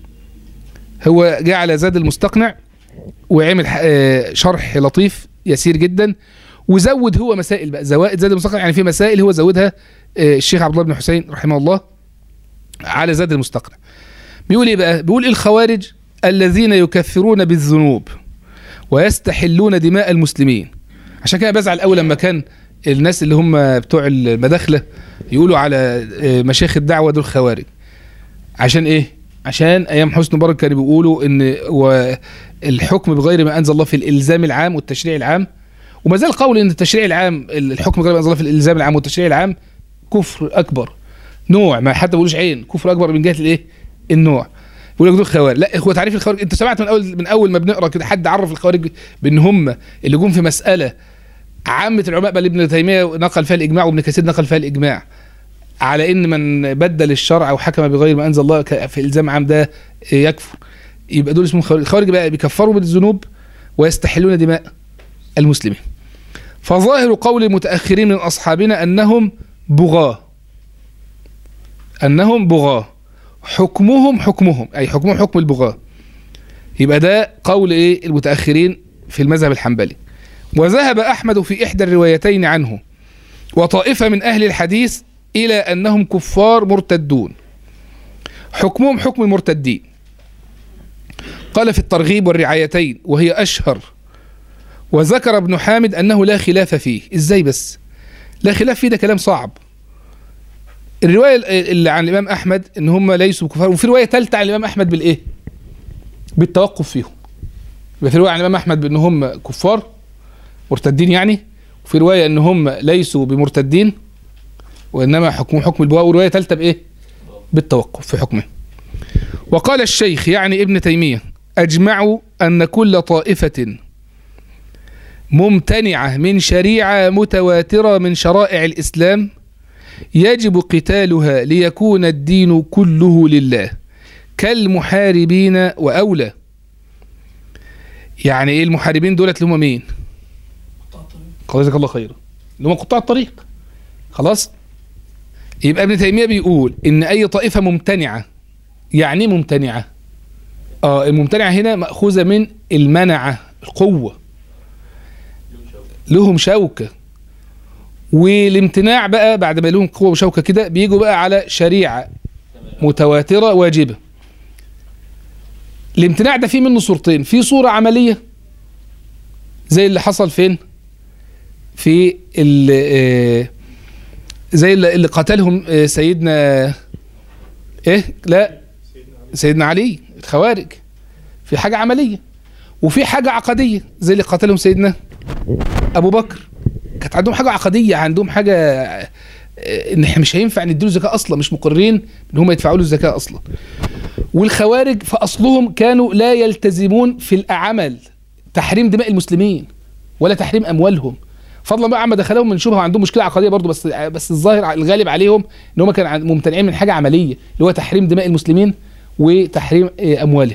A: هو جاء على زاد المستقنع وعمل ح- آه، شرح لطيف يسير جدا وزود هو مسائل بقى زوائد زاد المستقنع يعني في مسائل هو زودها آه، الشيخ عبد الله بن حسين رحمه الله على زاد المستقنع بيقول ايه بقى بيقول الخوارج الذين يكفرون بالذنوب ويستحلون دماء المسلمين عشان كده بزعل قوي لما كان الناس اللي هم بتوع المداخله يقولوا على آه، مشايخ الدعوه دول خوارج عشان ايه عشان ايام حسني مبارك كانوا بيقولوا ان و- الحكم بغير ما انزل الله في الالزام العام والتشريع العام وما زال قول ان التشريع العام الحكم بغير ما انزل الله في الالزام العام والتشريع العام كفر اكبر نوع ما حتى ما بيقولوش عين كفر اكبر من جهه الايه النوع بيقول لك دول خوارج لا هو تعريف الخوارج انت سمعت من اول من اول ما بنقرا كده حد عرف الخوارج بان هم اللي جم في مساله عامه العلماء بل ابن تيميه نقل فيها الاجماع وابن كثير نقل فيها الاجماع على ان من بدل الشرع وحكم بغير ما انزل الله ك- في الزام عام ده يكفر يبقى دول اسمهم خوارج الخوارج بقى بيكفروا بالذنوب ويستحلون دماء المسلمين فظاهر قول المتاخرين من اصحابنا انهم بغاه انهم بغاه حكمهم حكمهم اي حكمهم حكم البغاه يبقى ده قول ايه المتاخرين في المذهب الحنبلي وذهب احمد في احدى الروايتين عنه وطائفه من اهل الحديث الى انهم كفار مرتدون حكمهم حكم المرتدين قال في الترغيب والرعايتين وهي اشهر وذكر ابن حامد انه لا خلاف فيه ازاي بس لا خلاف فيه ده كلام صعب الروايه اللي عن الامام احمد ان هم ليسوا كفار وفي روايه ثالثه عن الامام احمد بالايه بالتوقف فيهم يبقى في روايه عن الامام احمد بان هم كفار مرتدين يعني وفي روايه ان هم ليسوا بمرتدين وانما حكمهم حكم البواء وروايه ثالثه بايه بالتوقف في حكمه وقال الشيخ يعني ابن تيميه اجمعوا ان كل طائفه ممتنعه من شريعه متواتره من شرائع الاسلام يجب قتالها ليكون الدين كله لله كالمحاربين واولى يعني ايه المحاربين دولت اللي هم مين جزاك الله خيرا اللي هم قطاع الطريق خلاص يبقى ابن تيميه بيقول ان اي طائفه ممتنعه يعني ايه ممتنعه اه الممتنعه هنا ماخوذه من المنعه القوه لهم شوكه والامتناع بقى بعد ما لهم قوه وشوكه كده بيجوا بقى على شريعه متواتره واجبه الامتناع ده فيه منه صورتين في صورة عملية زي اللي حصل فين في ال- آه، زي اللي اللي قتلهم آه، سيدنا ايه لا سيدنا علي الخوارج في حاجة عملية وفي حاجة عقدية زي اللي قتلهم سيدنا أبو بكر كانت عندهم حاجة عقدية عندهم حاجة آه، إن إحنا مش هينفع نديله زكاة أصلا مش مقرين إن هم يدفعوا له الزكاة أصلا والخوارج في أصلهم كانوا لا يلتزمون في العمل تحريم دماء المسلمين ولا تحريم أموالهم فضلا بقى عما دخلهم من شبهه وعندهم مشكله عقديه برضه بس بس الظاهر الغالب عليهم ان هم كانوا ممتنعين من حاجه عمليه اللي هو تحريم دماء المسلمين وتحريم آه، اموالهم.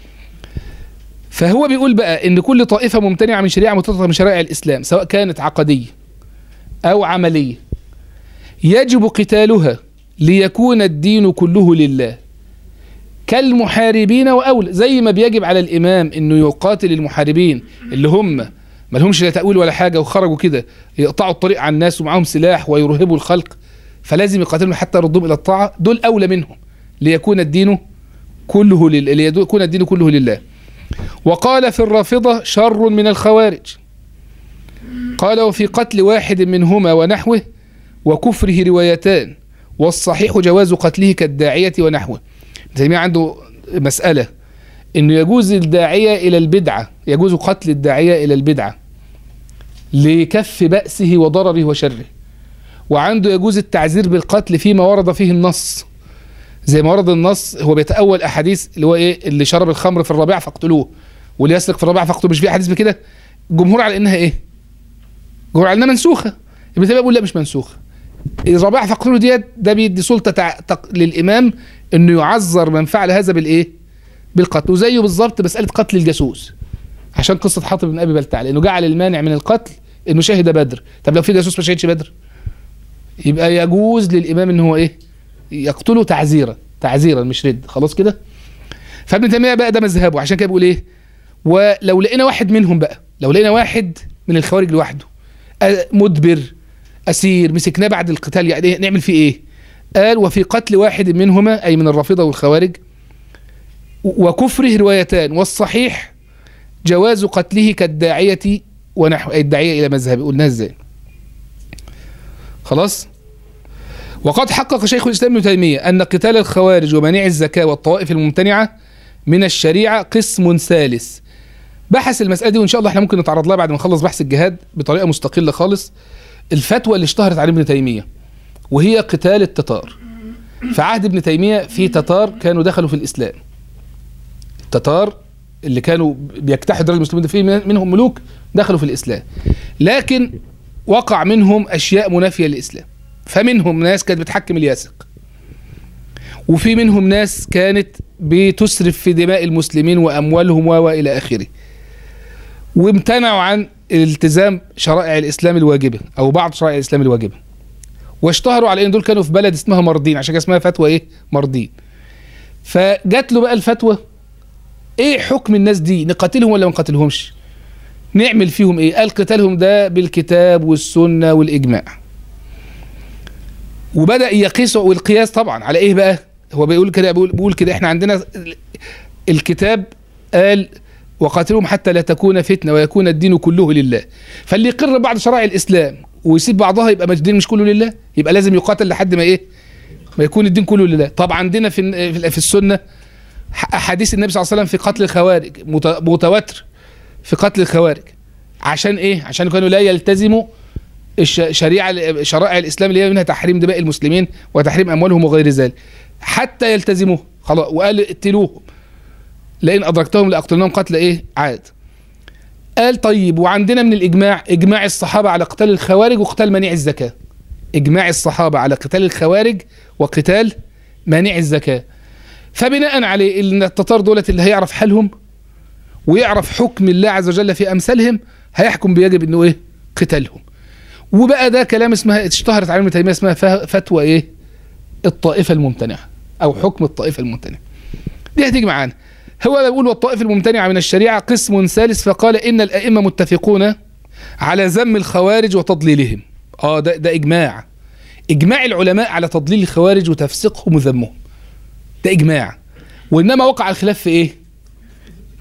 A: فهو بيقول بقى ان كل طائفه ممتنعه من شريعه متطرفه من شرائع الاسلام سواء كانت عقديه او عمليه يجب قتالها ليكون الدين كله لله كالمحاربين واولى زي ما بيجب على الامام انه يقاتل المحاربين اللي هم ما لهمش لا تاويل ولا حاجه وخرجوا كده يقطعوا الطريق على الناس ومعاهم سلاح ويرهبوا الخلق فلازم يقاتلهم حتى يردهم الى الطاعه دول اولى منهم ليكون الدين كله لله ليكون الدين كله لله وقال في الرافضه شر من الخوارج قال وفي قتل واحد منهما ونحوه وكفره روايتان والصحيح جواز قتله كالداعيه ونحوه ابن تيميه عنده مساله انه يجوز الداعيه الى البدعه يجوز قتل الداعيه الى البدعه لكف بأسه وضرره وشره وعنده يجوز التعزير بالقتل فيما ورد فيه النص زي ما ورد النص هو بيتأول أحاديث اللي هو إيه اللي شرب الخمر في الربيع فاقتلوه واللي يسرق في الربيع فاقتلوه مش في أحاديث بكده الجمهور على إنها إيه؟ الجمهور على إنها منسوخة ابن تيمية بيقول لا مش منسوخة الربيع فاقتلوه ديت ده بيدي سلطة تع... تق... للإمام إنه يعذر من فعل هذا بالإيه؟ بالقتل وزيه بالظبط مسألة قتل الجاسوس عشان قصة حاطب بن أبي بلتع لأنه جعل المانع من القتل إنه شهد بدر طب لو في جاسوس ما شهدش بدر يبقى يجوز للإمام إن هو إيه يقتله تعزيرا تعزيرا مش رد خلاص كده فابن تيمية بقى ده مذهبه عشان كده بيقول إيه ولو لقينا واحد منهم بقى لو لقينا واحد من الخوارج لوحده آه، مدبر أسير مسكناه بعد القتال يعني إيه؟ نعمل فيه إيه قال وفي قتل واحد منهما أي من الرافضة والخوارج وكفره روايتان والصحيح جواز قتله كالداعية ونحو أي الداعية إلى مذهبه قلنا إزاي خلاص وقد حقق شيخ الإسلام ابن تيمية أن قتال الخوارج ومانع الزكاة والطوائف الممتنعة من الشريعة قسم ثالث بحث المسألة دي وإن شاء الله احنا ممكن نتعرض لها بعد ما نخلص بحث الجهاد بطريقة مستقلة خالص الفتوى اللي اشتهرت على ابن تيمية وهي قتال التتار في عهد ابن تيمية في تتار كانوا دخلوا في الإسلام التتار اللي كانوا بيجتاحوا دول المسلمين ده في منهم ملوك دخلوا في الإسلام لكن وقع منهم أشياء منافية للإسلام فمنهم ناس كانت بتحكم الياسق وفي منهم ناس كانت بتسرف في دماء المسلمين وأموالهم وإلى آخره وامتنعوا عن التزام شرائع الإسلام الواجبة أو بعض شرائع الإسلام الواجبة واشتهروا على ان دول كانوا في بلد اسمها مردين عشان كده اسمها فتوى ايه مردين فجات له بقى الفتوى ايه حكم الناس دي نقاتلهم ولا ما نقاتلهمش نعمل فيهم ايه قال قتالهم ده بالكتاب والسنة والاجماع وبدأ يقيس والقياس طبعا على ايه بقى هو بيقول كده بيقول, بيقول كده احنا عندنا الكتاب قال وقاتلهم حتى لا تكون فتنة ويكون الدين كله لله فاللي يقر بعض شرائع الإسلام ويسيب بعضها يبقى الدين مش كله لله يبقى لازم يقاتل لحد ما ايه ما يكون الدين كله لله طب عندنا في في السنة أحاديث النبي صلى الله عليه وسلم في قتل الخوارج متواتر في قتل الخوارج عشان ايه عشان كانوا لا يلتزموا الشريعة شرائع الإسلام اللي هي منها تحريم دماء المسلمين وتحريم أموالهم وغير ذلك حتى يلتزموه خلاص وقال اقتلوهم لئن أدركتهم لأقتلناهم قتل إيه عاد قال طيب وعندنا من الإجماع إجماع الصحابة على قتال الخوارج وقتال مانع الزكاة إجماع الصحابة على قتال الخوارج وقتال مانع الزكاة فبناء عليه ان التتار دولت اللي هيعرف حالهم ويعرف حكم الله عز وجل في امثالهم هيحكم بيجب انه ايه قتالهم وبقى ده كلام اسمها اشتهرت على ابن تيميه اسمها فتوى ايه الطائفه الممتنعه او حكم الطائفه الممتنعه دي هتيجي معانا هو بيقول والطائفه الممتنعه من الشريعه قسم ثالث فقال ان الائمه متفقون على ذم الخوارج وتضليلهم اه ده ده اجماع اجماع العلماء على تضليل الخوارج وتفسيقهم وذمهم ده اجماع وانما وقع الخلاف في ايه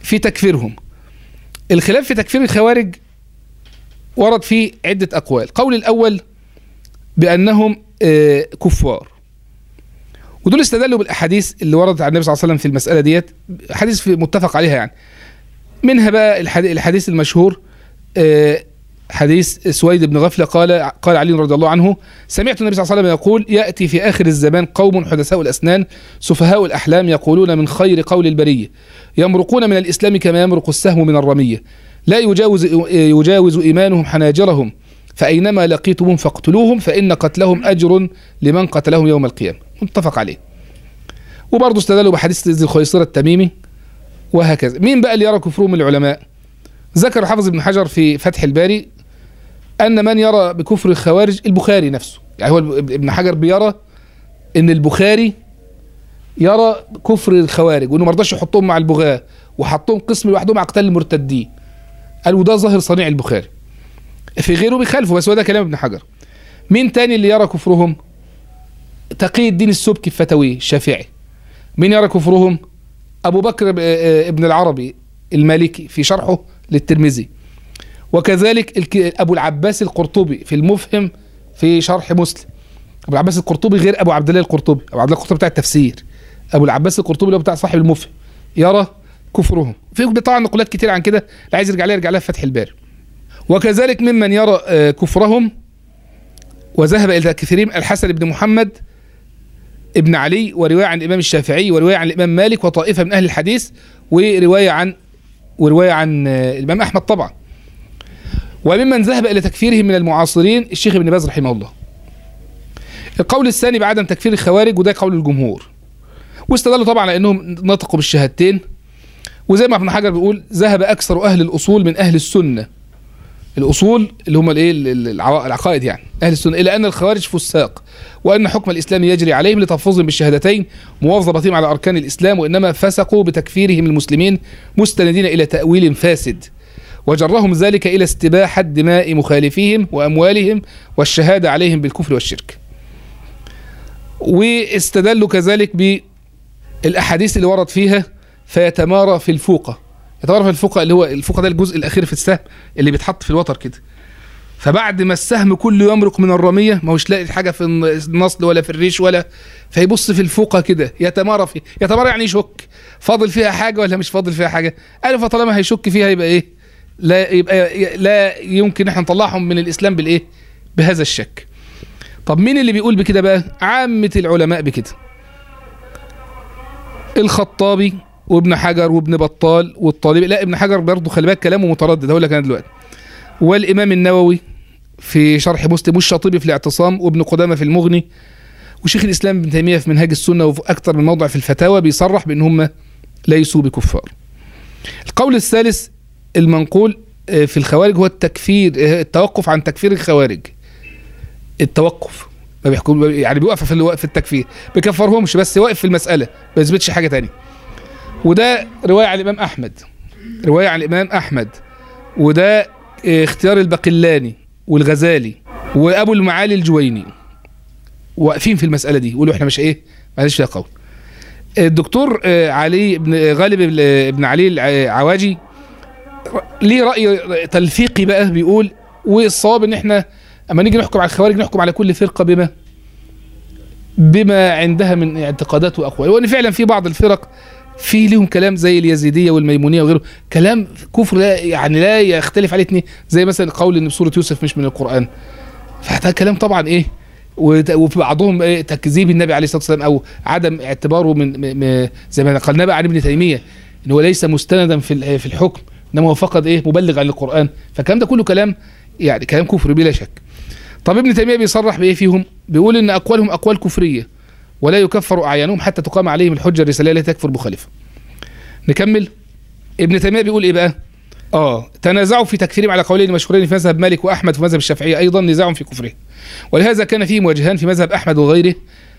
A: في تكفيرهم الخلاف في تكفير الخوارج ورد فيه عدة أقوال قول الأول بأنهم آه، كفار ودول استدلوا بالأحاديث اللي وردت عن النبي صلى الله عليه وسلم في المسألة ديت أحاديث في- متفق عليها يعني منها بقى الحدي- الحديث المشهور آه، حديث سويد بن غفلة قال قال علي رضي الله عنه سمعت النبي صلى الله عليه وسلم يقول يأتي في آخر الزمان قوم حدثاء الأسنان سفهاء الأحلام يقولون من خير قول البرية يمرقون من الإسلام كما يمرق السهم من الرمية لا يجاوز يجاوز إيمانهم حناجرهم فأينما لقيتموهم فاقتلوهم فإن قتلهم أجر لمن قتلهم يوم القيامة متفق عليه وبرضه استدلوا بحديث ذي الخيصرة التميمي وهكذا مين بقى اللي يرى كفرهم من العلماء ذكر حافظ ابن حجر في فتح الباري أن من يرى بكفر الخوارج البخاري نفسه يعني هو ابن حجر بيرى أن البخاري يرى كفر الخوارج وانه ما رضاش يحطهم مع البغاة وحطهم قسم لوحدهم مع قتال المرتدين قال وده ظاهر صنيع البخاري في غيره بيخالفه بس هو ده كلام ابن حجر مين تاني اللي يرى كفرهم تقي الدين السبكي في فتاويه الشافعي مين يرى كفرهم ابو بكر ب- آه، ابن العربي المالكي في شرحه للترمذي وكذلك الك- ابو العباس القرطبي في المفهم في شرح مسلم ابو العباس القرطبي غير ابو عبد الله القرطبي ابو عبد الله القرطبي بتاع التفسير ابو العباس القرطبي اللي هو بتاع صاحب المفهم يرى كفرهم في طبعا نقولات كتير عن كده اللي عايز يرجع لها يرجع لها في فتح الباري وكذلك ممن يرى آه، كفرهم وذهب الى تكفيرهم الحسن بن محمد ابن علي وروايه عن الامام الشافعي وروايه عن الامام مالك وطائفه من اهل الحديث وروايه عن وروايه عن آه، الامام احمد طبعا وممن ذهب الى تكفيرهم من المعاصرين الشيخ ابن باز رحمه الله القول الثاني بعدم تكفير الخوارج وده قول الجمهور واستدلوا طبعا على انهم نطقوا بالشهادتين وزي ما ابن حجر بيقول ذهب اكثر اهل الاصول من اهل السنه الاصول اللي هم الايه ال- ال- العوا- العقائد يعني اهل السنه الى ان الخوارج فساق وان حكم الاسلام يجري عليهم لتلفظهم بالشهادتين مواظبتهم على اركان الاسلام وانما فسقوا بتكفيرهم المسلمين مستندين الى تاويل فاسد وجرهم ذلك الى استباحه دماء مخالفيهم واموالهم والشهاده عليهم بالكفر والشرك واستدلوا كذلك بالاحاديث اللي ورد فيها فيتمارى في الفوقه يتمارى في الفوقه اللي هو الفوقه ده الجزء الاخير في السهم اللي بيتحط في الوتر كده فبعد ما السهم كله يمرق من الرميه ما هوش لاقي حاجه في النصل ولا في الريش ولا فيبص في الفوقه كده يتمارى فيه يتمارى يعني يشك فاضل فيها حاجه ولا مش فاضل فيها حاجه قالوا فطالما هيشك فيها يبقى ايه لا يبقى لا يمكن احنا نطلعهم من الاسلام بالايه بهذا الشك طب مين اللي بيقول بكده بقى عامة العلماء بكده الخطابي وابن حجر وابن بطال والطالبي لا ابن حجر برضه خلي بالك كلامه متردد هقول لك انا دلوقتي والامام النووي في شرح مسلم والشاطبي في الاعتصام وابن قدامه في المغني وشيخ الاسلام ابن تيميه في منهاج السنه وفي اكثر من موضع في الفتاوى بيصرح بان هم ليسوا بكفار. القول الثالث المنقول آه، في الخوارج هو التكفير آه، التوقف عن تكفير الخوارج. التوقف ما بيحكم يعني بيوقف في الو- في التكفير بيكفرهمش بس واقف في المساله ما يثبتش حاجه تانية وده روايه عن الامام احمد روايه عن الامام احمد وده آه، اختيار البقلاني والغزالي وابو المعالي الجويني واقفين في المساله دي يقولوا احنا مش ايه معلش فيها قول الدكتور آه، علي بن غالب بن- ابن علي العواجي ليه راي تلفيقي بقى بيقول والصواب ان احنا اما نيجي نحكم على الخوارج نحكم على كل فرقه بما بما عندها من اعتقادات واقوال وان فعلا في بعض الفرق في ليهم كلام زي اليزيديه والميمونيه وغيره كلام كفر لا يعني لا يختلف عليه اتنين زي مثلا قول ان سوره يوسف مش من القران فده كلام طبعا ايه وت- وفي بعضهم إيه تكذيب النبي عليه الصلاه والسلام او عدم اعتباره من م- م- زي ما نقلنا بقى عن ابن تيميه ان هو ليس مستندا في ال- في الحكم انما هو فقط ايه مبلغ عن القران فالكلام ده كله كلام يعني كلام كفر بلا شك طب ابن تيميه بيصرح بايه فيهم بيقول ان اقوالهم اقوال كفريه ولا يكفر اعيانهم حتى تقام عليهم الحجه الرساليه التي تكفر بخالفه نكمل ابن تيميه بيقول ايه بقى اه تنازعوا في تكفيرهم على قولين مشهورين في مذهب مالك واحمد في مذهب الشافعيه ايضا نزاع في كفره ولهذا كان فيهم وجهان في مذهب احمد وغيره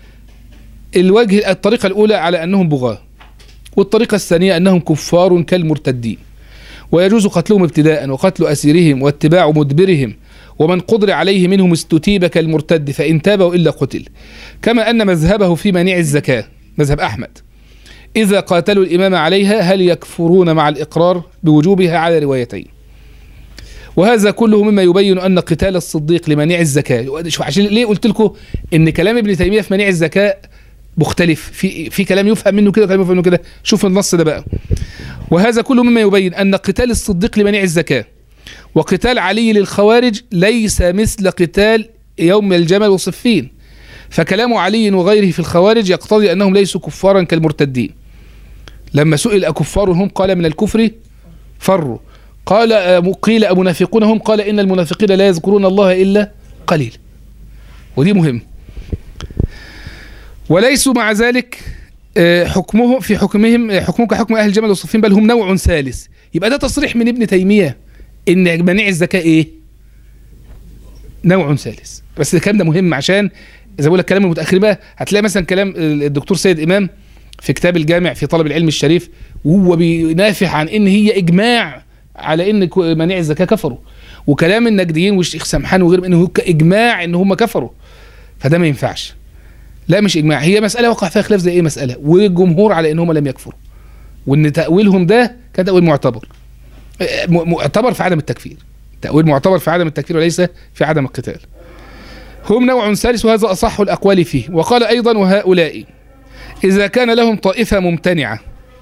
A: الوجه الطريقه الاولى على انهم بغاه والطريقه الثانيه انهم كفار كالمرتدين ويجوز قتلهم ابتداء وقتل اسيرهم واتباع مدبرهم ومن قدر عليه منهم استتيب كالمرتد فان تاب والا قتل كما ان مذهبه في مانع الزكاه مذهب احمد إذا قاتلوا الإمام عليها هل يكفرون مع الإقرار بوجوبها على روايتين وهذا كله مما يبين أن قتال الصديق لمانع الزكاة شوف عشان ليه قلت لكم إن كلام ابن تيمية في مانع الزكاة مختلف في في كلام يفهم منه كده وكلام يفهم منه كده شوف النص ده بقى وهذا كله مما يبين أن قتال الصديق لمانع الزكاة وقتال علي للخوارج ليس مثل قتال يوم الجمل وصفين فكلام علي وغيره في الخوارج يقتضي أنهم ليسوا كفارا كالمرتدين لما سئل أكفار هم قال من الكفر فروا قال آه، قيل أمنافقون هم قال إن المنافقين لا يذكرون الله إلا قليل ودي مهم وليسوا مع ذلك آه، حكمه في حكمهم آه، حكمهم كحكم أهل الجمل والصفين بل هم نوع ثالث يبقى ده تصريح من ابن تيمية إن منع الزكاة إيه نوع ثالث بس الكلام ده مهم عشان زي ما بقول لك كلام المتاخرين بقى هتلاقي مثلا كلام الدكتور سيد امام في كتاب الجامع في طلب العلم الشريف وهو بينافح عن ان هي اجماع على ان كو- مانع الزكاه كفروا وكلام النجديين والشيخ سمحان وغيرهم انه اجماع ان هم كفروا فده ما ينفعش لا مش اجماع هي مساله وقع فيها خلاف زي ايه مساله والجمهور على ان هم لم يكفروا وان تاويلهم ده كان تاويل معتبر آه، م- معتبر في عدم التكفير تاويل معتبر في عدم التكفير وليس في عدم القتال هم نوع ثالث وهذا أصح الأقوال فيه وقال أيضا وهؤلاء إذا كان لهم طائفة ممتنعة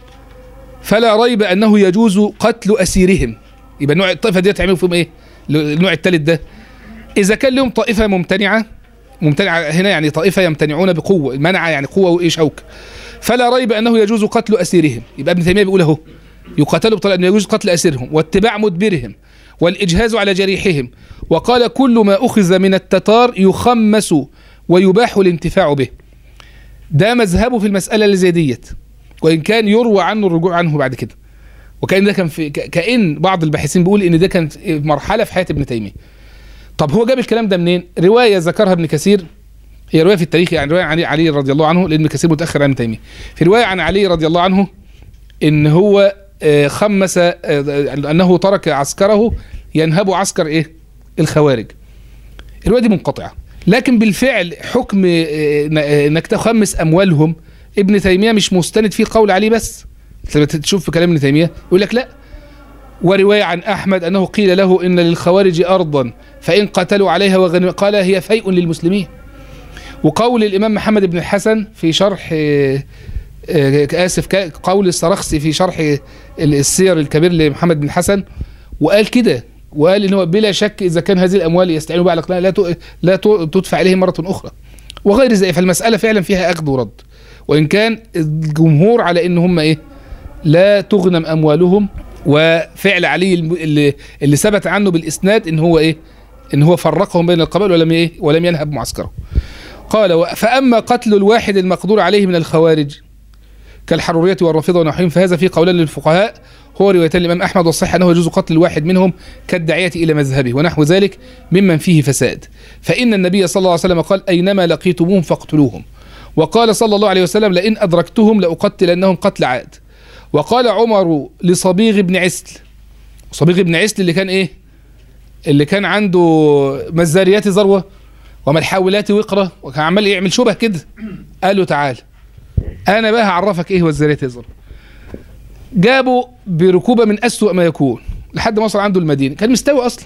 A: فلا ريب أنه يجوز قتل أسيرهم يبقى النوع الطائفة دي تعملوا فيهم إيه النوع الثالث ده إذا كان لهم طائفة ممتنعة ممتنعة هنا يعني طائفة يمتنعون بقوة منع يعني قوة وإيه شوك فلا ريب أنه يجوز قتل أسيرهم يبقى ابن تيمية بيقول أهو يقاتلوا بطريقة أنه يجوز قتل أسيرهم واتباع مدبرهم والإجهاز على جريحهم وقال كل ما أخذ من التتار يخمس ويباح الانتفاع به ده مذهبه في المسألة اللي زي ديت وإن كان يروى عنه الرجوع عنه بعد كده وكأن ده كان في ك- كأن بعض الباحثين بيقول إن ده كان مرحلة في حياة ابن تيمية طب هو جاب الكلام ده منين؟ رواية ذكرها ابن كثير هي رواية في التاريخ يعني رواية عن علي- علي رضي الله عنه لأن ابن كثير متأخر عن ابن تيمية في رواية عن علي رضي الله عنه إن هو آه، خمس آه، أنه ترك عسكره ينهب عسكر إيه؟ الخوارج الرواية دي منقطعة لكن بالفعل حكم آه، ن- آه، انك تخمس اموالهم ابن تيمية مش مستند فيه قول عليه بس لما تشوف في كلام ابن تيمية يقول لك لا ورواية عن أحمد أنه قيل له إن للخوارج أرضا فإن قتلوا عليها وغنم قال هي فيء للمسلمين وقول الإمام محمد بن الحسن في شرح آه، آه، آسف ك- قول السرخسي في شرح آه، السير الكبير لمحمد بن الحسن وقال كده وقال ان هو بلا شك اذا كان هذه الاموال يستعينوا بها على الاقناع لا ت- لا ت- تدفع اليهم مره اخرى وغير ذلك فالمساله فعلا فيها اخذ ورد وان كان الجمهور على ان هم ايه لا تغنم اموالهم وفعل علي الم- اللي, اللي ثبت عنه بالاسناد ان هو ايه ان هو فرقهم بين القبائل ولم ايه ولم ينهب معسكره قال و- فاما قتل الواحد المقدور عليه من الخوارج كالحرورية والرافضة ونحوهم فهذا في قولان للفقهاء هو روايتان الإمام أحمد والصحيح أنه يجوز قتل الواحد منهم كالداعية إلى مذهبه ونحو ذلك ممن فيه فساد فإن النبي صلى الله عليه وسلم قال أينما لقيتموهم فاقتلوهم وقال صلى الله عليه وسلم لئن أدركتهم لأقتلنهم قتل عاد وقال عمر لصبيغ بن عسل صبيغ بن عسل اللي كان إيه اللي كان عنده مزاريات ذروة وملحولات وقرة وكان عمال يعمل شبه كده قال له تعال انا بقى هعرفك ايه هو الذريات الذره جابوا بركوبه من اسوأ ما يكون لحد ما وصل عنده المدينه كان مستوي اصلا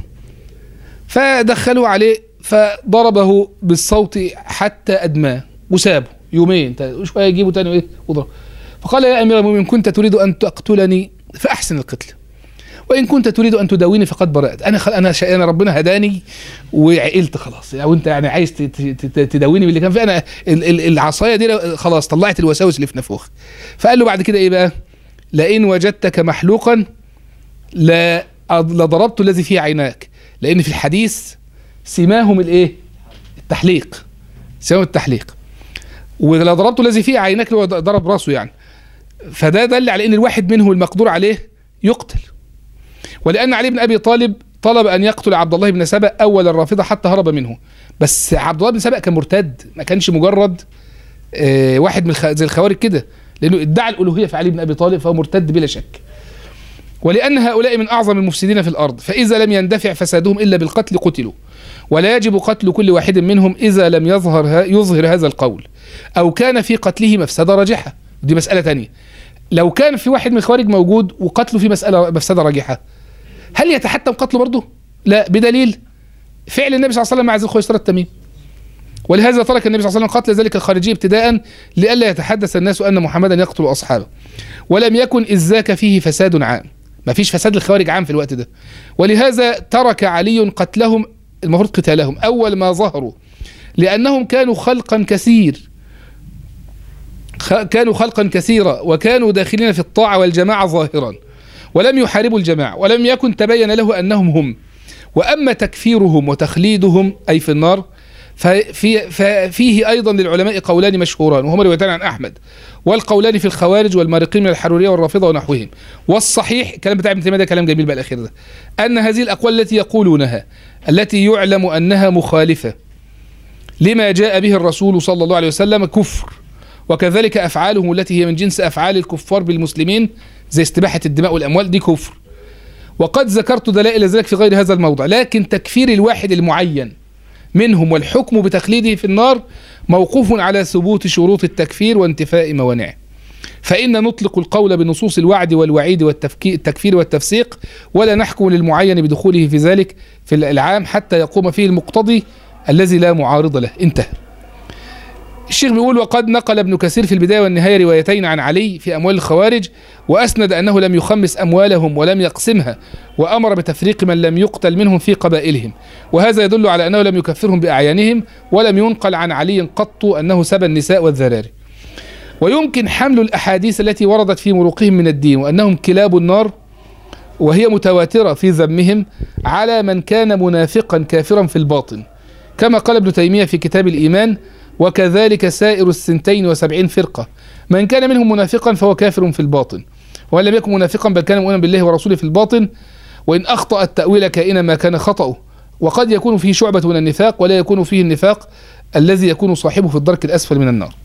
A: فدخلوا عليه فضربه بالصوت حتى ادماه وسابه يومين تا- شويه يجيبوا تاني ايه وضرب فقال يا امير المؤمنين كنت تريد ان تقتلني فاحسن القتل وان كنت تريد ان تداويني فقد برأت انا خل... انا ش... انا ربنا هداني وعقلت خلاص او انت يعني عايز ت... ت... ت- تداويني باللي كان في انا ال... ال... العصايه دي لو- خلاص طلعت الوساوس اللي في نافوخ فقال له بعد كده ايه بقى لئن وجدتك محلوقا لا أض- لضربت الذي في عيناك لان في الحديث سماهم الايه التحليق سماهم التحليق ولو ضربت الذي في عيناك اللي هو ضرب راسه يعني فده دل على ان الواحد منه المقدور عليه يقتل ولان علي بن ابي طالب طلب ان يقتل عبد الله بن سبأ اول الرافضه حتى هرب منه بس عبد الله بن سبأ كان مرتد ما كانش مجرد آه، واحد من الخ- زي الخوارج كده لانه ادعى الالوهيه في علي بن ابي طالب فهو مرتد بلا شك ولان هؤلاء من اعظم المفسدين في الارض فاذا لم يندفع فسادهم الا بالقتل قتلوا ولا يجب قتل كل واحد منهم اذا لم يظهر ها يظهر هذا القول او كان في قتله مفسده راجحه دي مساله تانية لو كان في واحد من الخوارج موجود وقتله في مسألة مفسدة راجحة هل يتحتم قتله برضه؟ لا بدليل فعل النبي صلى الله عليه وسلم مع ذي الخويصرة التميم ولهذا ترك النبي صلى الله عليه وسلم قتل ذلك الخارجي ابتداء لئلا يتحدث الناس أن محمدا يقتل أصحابه ولم يكن إذ ذاك فيه فساد عام ما فيش فساد الخوارج عام في الوقت ده ولهذا ترك علي قتلهم المفروض قتالهم أول ما ظهروا لأنهم كانوا خلقا كثير خ- كانوا خلقا كثيرا وكانوا داخلين في الطاعة والجماعة ظاهرا ولم يحاربوا الجماعة ولم يكن تبين له أنهم هم وأما تكفيرهم وتخليدهم أي في النار ففي ففيه أيضا للعلماء قولان مشهوران وهما روايتان عن أحمد والقولان في الخوارج والمارقين من الحرورية والرافضة ونحوهم والصحيح الكلام بتاع ابن تيمية ده كلام جميل بقى الأخير ده أن هذه الأقوال التي يقولونها التي يعلم أنها مخالفة لما جاء به الرسول صلى الله عليه وسلم كفر وكذلك أفعالهم التي هي من جنس أفعال الكفار بالمسلمين زي استباحة الدماء والأموال دي كفر وقد ذكرت دلائل ذلك في غير هذا الموضع لكن تكفير الواحد المعين منهم والحكم بتخليده في النار موقوف على ثبوت شروط التكفير وانتفاء موانعه فإن نطلق القول بنصوص الوعد والوعيد والتكفير والتفسيق ولا نحكم للمعين بدخوله في ذلك في العام حتى يقوم فيه المقتضي الذي لا معارض له انتهى الشيخ بيقول وقد نقل ابن كثير في البداية والنهاية روايتين عن علي في أموال الخوارج وأسند أنه لم يخمس أموالهم ولم يقسمها وأمر بتفريق من لم يقتل منهم في قبائلهم وهذا يدل على أنه لم يكفرهم بأعيانهم ولم ينقل عن علي قط أنه سبى النساء والذراري ويمكن حمل الأحاديث التي وردت في مروقهم من الدين وأنهم كلاب النار وهي متواترة في ذمهم على من كان منافقا كافرا في الباطن كما قال ابن تيمية في كتاب الإيمان وكذلك سائر السنتين وسبعين فرقة من كان منهم منافقا فهو كافر في الباطن وإن لم يكن منافقا بل كان مؤمنا بالله ورسوله في الباطن وإن أخطأ التأويل كائنا ما كان خطأه وقد يكون فيه شعبة من النفاق ولا يكون فيه النفاق الذي يكون صاحبه في الدرك الأسفل من النار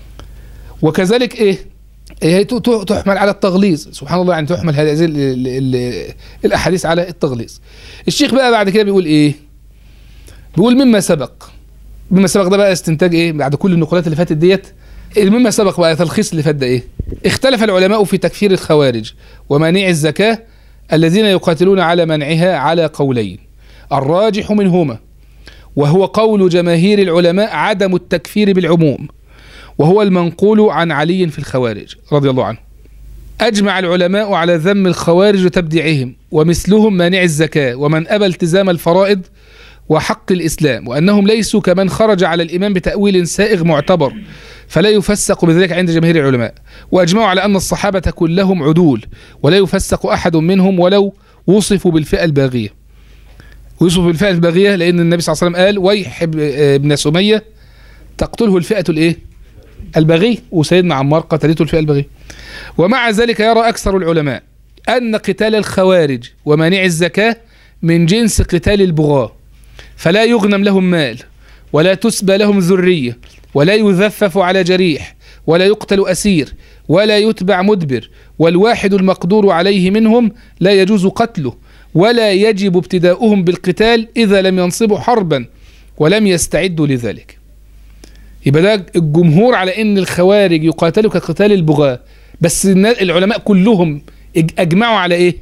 A: وكذلك إيه هي تحمل على التغليظ سبحان الله يعني تحمل هذه ال- ال- ال- الأحاديث على التغليظ الشيخ بقى بعد كده بيقول إيه بيقول مما سبق مما سبق ده بقى استنتاج ايه بعد كل النقولات اللي فاتت ديت مما سبق بقى تلخيص اللي فات ده ايه اختلف العلماء في تكفير الخوارج ومانع الزكاة الذين يقاتلون على منعها على قولين الراجح منهما وهو قول جماهير العلماء عدم التكفير بالعموم وهو المنقول عن علي في الخوارج رضي الله عنه أجمع العلماء على ذم الخوارج وتبديعهم ومثلهم مانع الزكاة ومن أبى التزام الفرائض وحق الإسلام وأنهم ليسوا كمن خرج على الإمام بتأويل سائغ معتبر فلا يفسق بذلك عند جماهير العلماء وأجمعوا على أن الصحابة كلهم عدول ولا يفسق أحد منهم ولو وصفوا بالفئة الباغية ويوصف بالفئة الباغية لأن النبي صلى الله عليه وسلم قال ويح ابن سمية تقتله الفئة الإيه؟ البغي وسيدنا عمار قتلته الفئة البغية ومع ذلك يرى أكثر العلماء أن قتال الخوارج ومانع الزكاة من جنس قتال البغاة فلا يغنم لهم مال ولا تسبى لهم ذرية ولا يذفف على جريح ولا يقتل أسير ولا يتبع مدبر والواحد المقدور عليه منهم لا يجوز قتله ولا يجب ابتداؤهم بالقتال إذا لم ينصبوا حربا ولم يستعدوا لذلك يبقى ده الجمهور على ان الخوارج يقاتلوا كقتال البغاة بس النا- العلماء كلهم اج- اجمعوا على ايه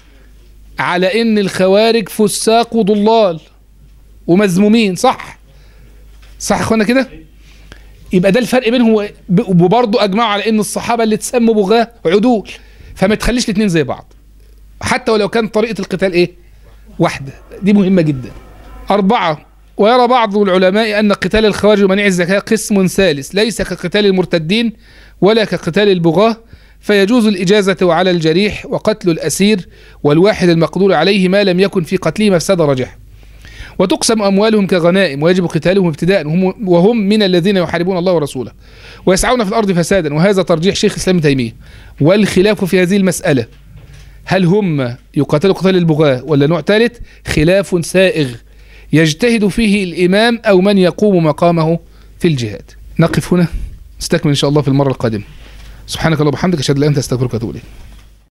A: على ان الخوارج فساق وضلال ومذمومين صح صح يا اخوانا كده يبقى ده الفرق بينهم و- ب- وبرضه اجمعوا على ان الصحابه اللي تسموا بغاة عدول فما تخليش الاثنين زي بعض حتى ولو كان طريقه القتال ايه واحده دي مهمه جدا أربعة ويرى بعض العلماء أن قتال الخوارج ومنع الزكاة قسم ثالث ليس كقتال المرتدين ولا كقتال البغاة فيجوز الإجازة على الجريح وقتل الأسير والواحد المقدور عليه ما لم يكن في قتله مفسدة راجحة وتقسم أموالهم كغنائم ويجب قتالهم ابتداء وهم, وهم من الذين يحاربون الله ورسوله ويسعون في الأرض فسادا وهذا ترجيح شيخ الإسلام ابن تيمية والخلاف في هذه المسألة هل هم يقاتلوا قتال البغاة ولا نوع ثالث خلاف سائغ يجتهد فيه الإمام أو من يقوم مقامه في الجهاد نقف هنا نستكمل إن شاء الله في المرة القادمة سبحانك اللهم وبحمدك أشهد أن لا إله إلا أنت أستغفرك وأتوب إليك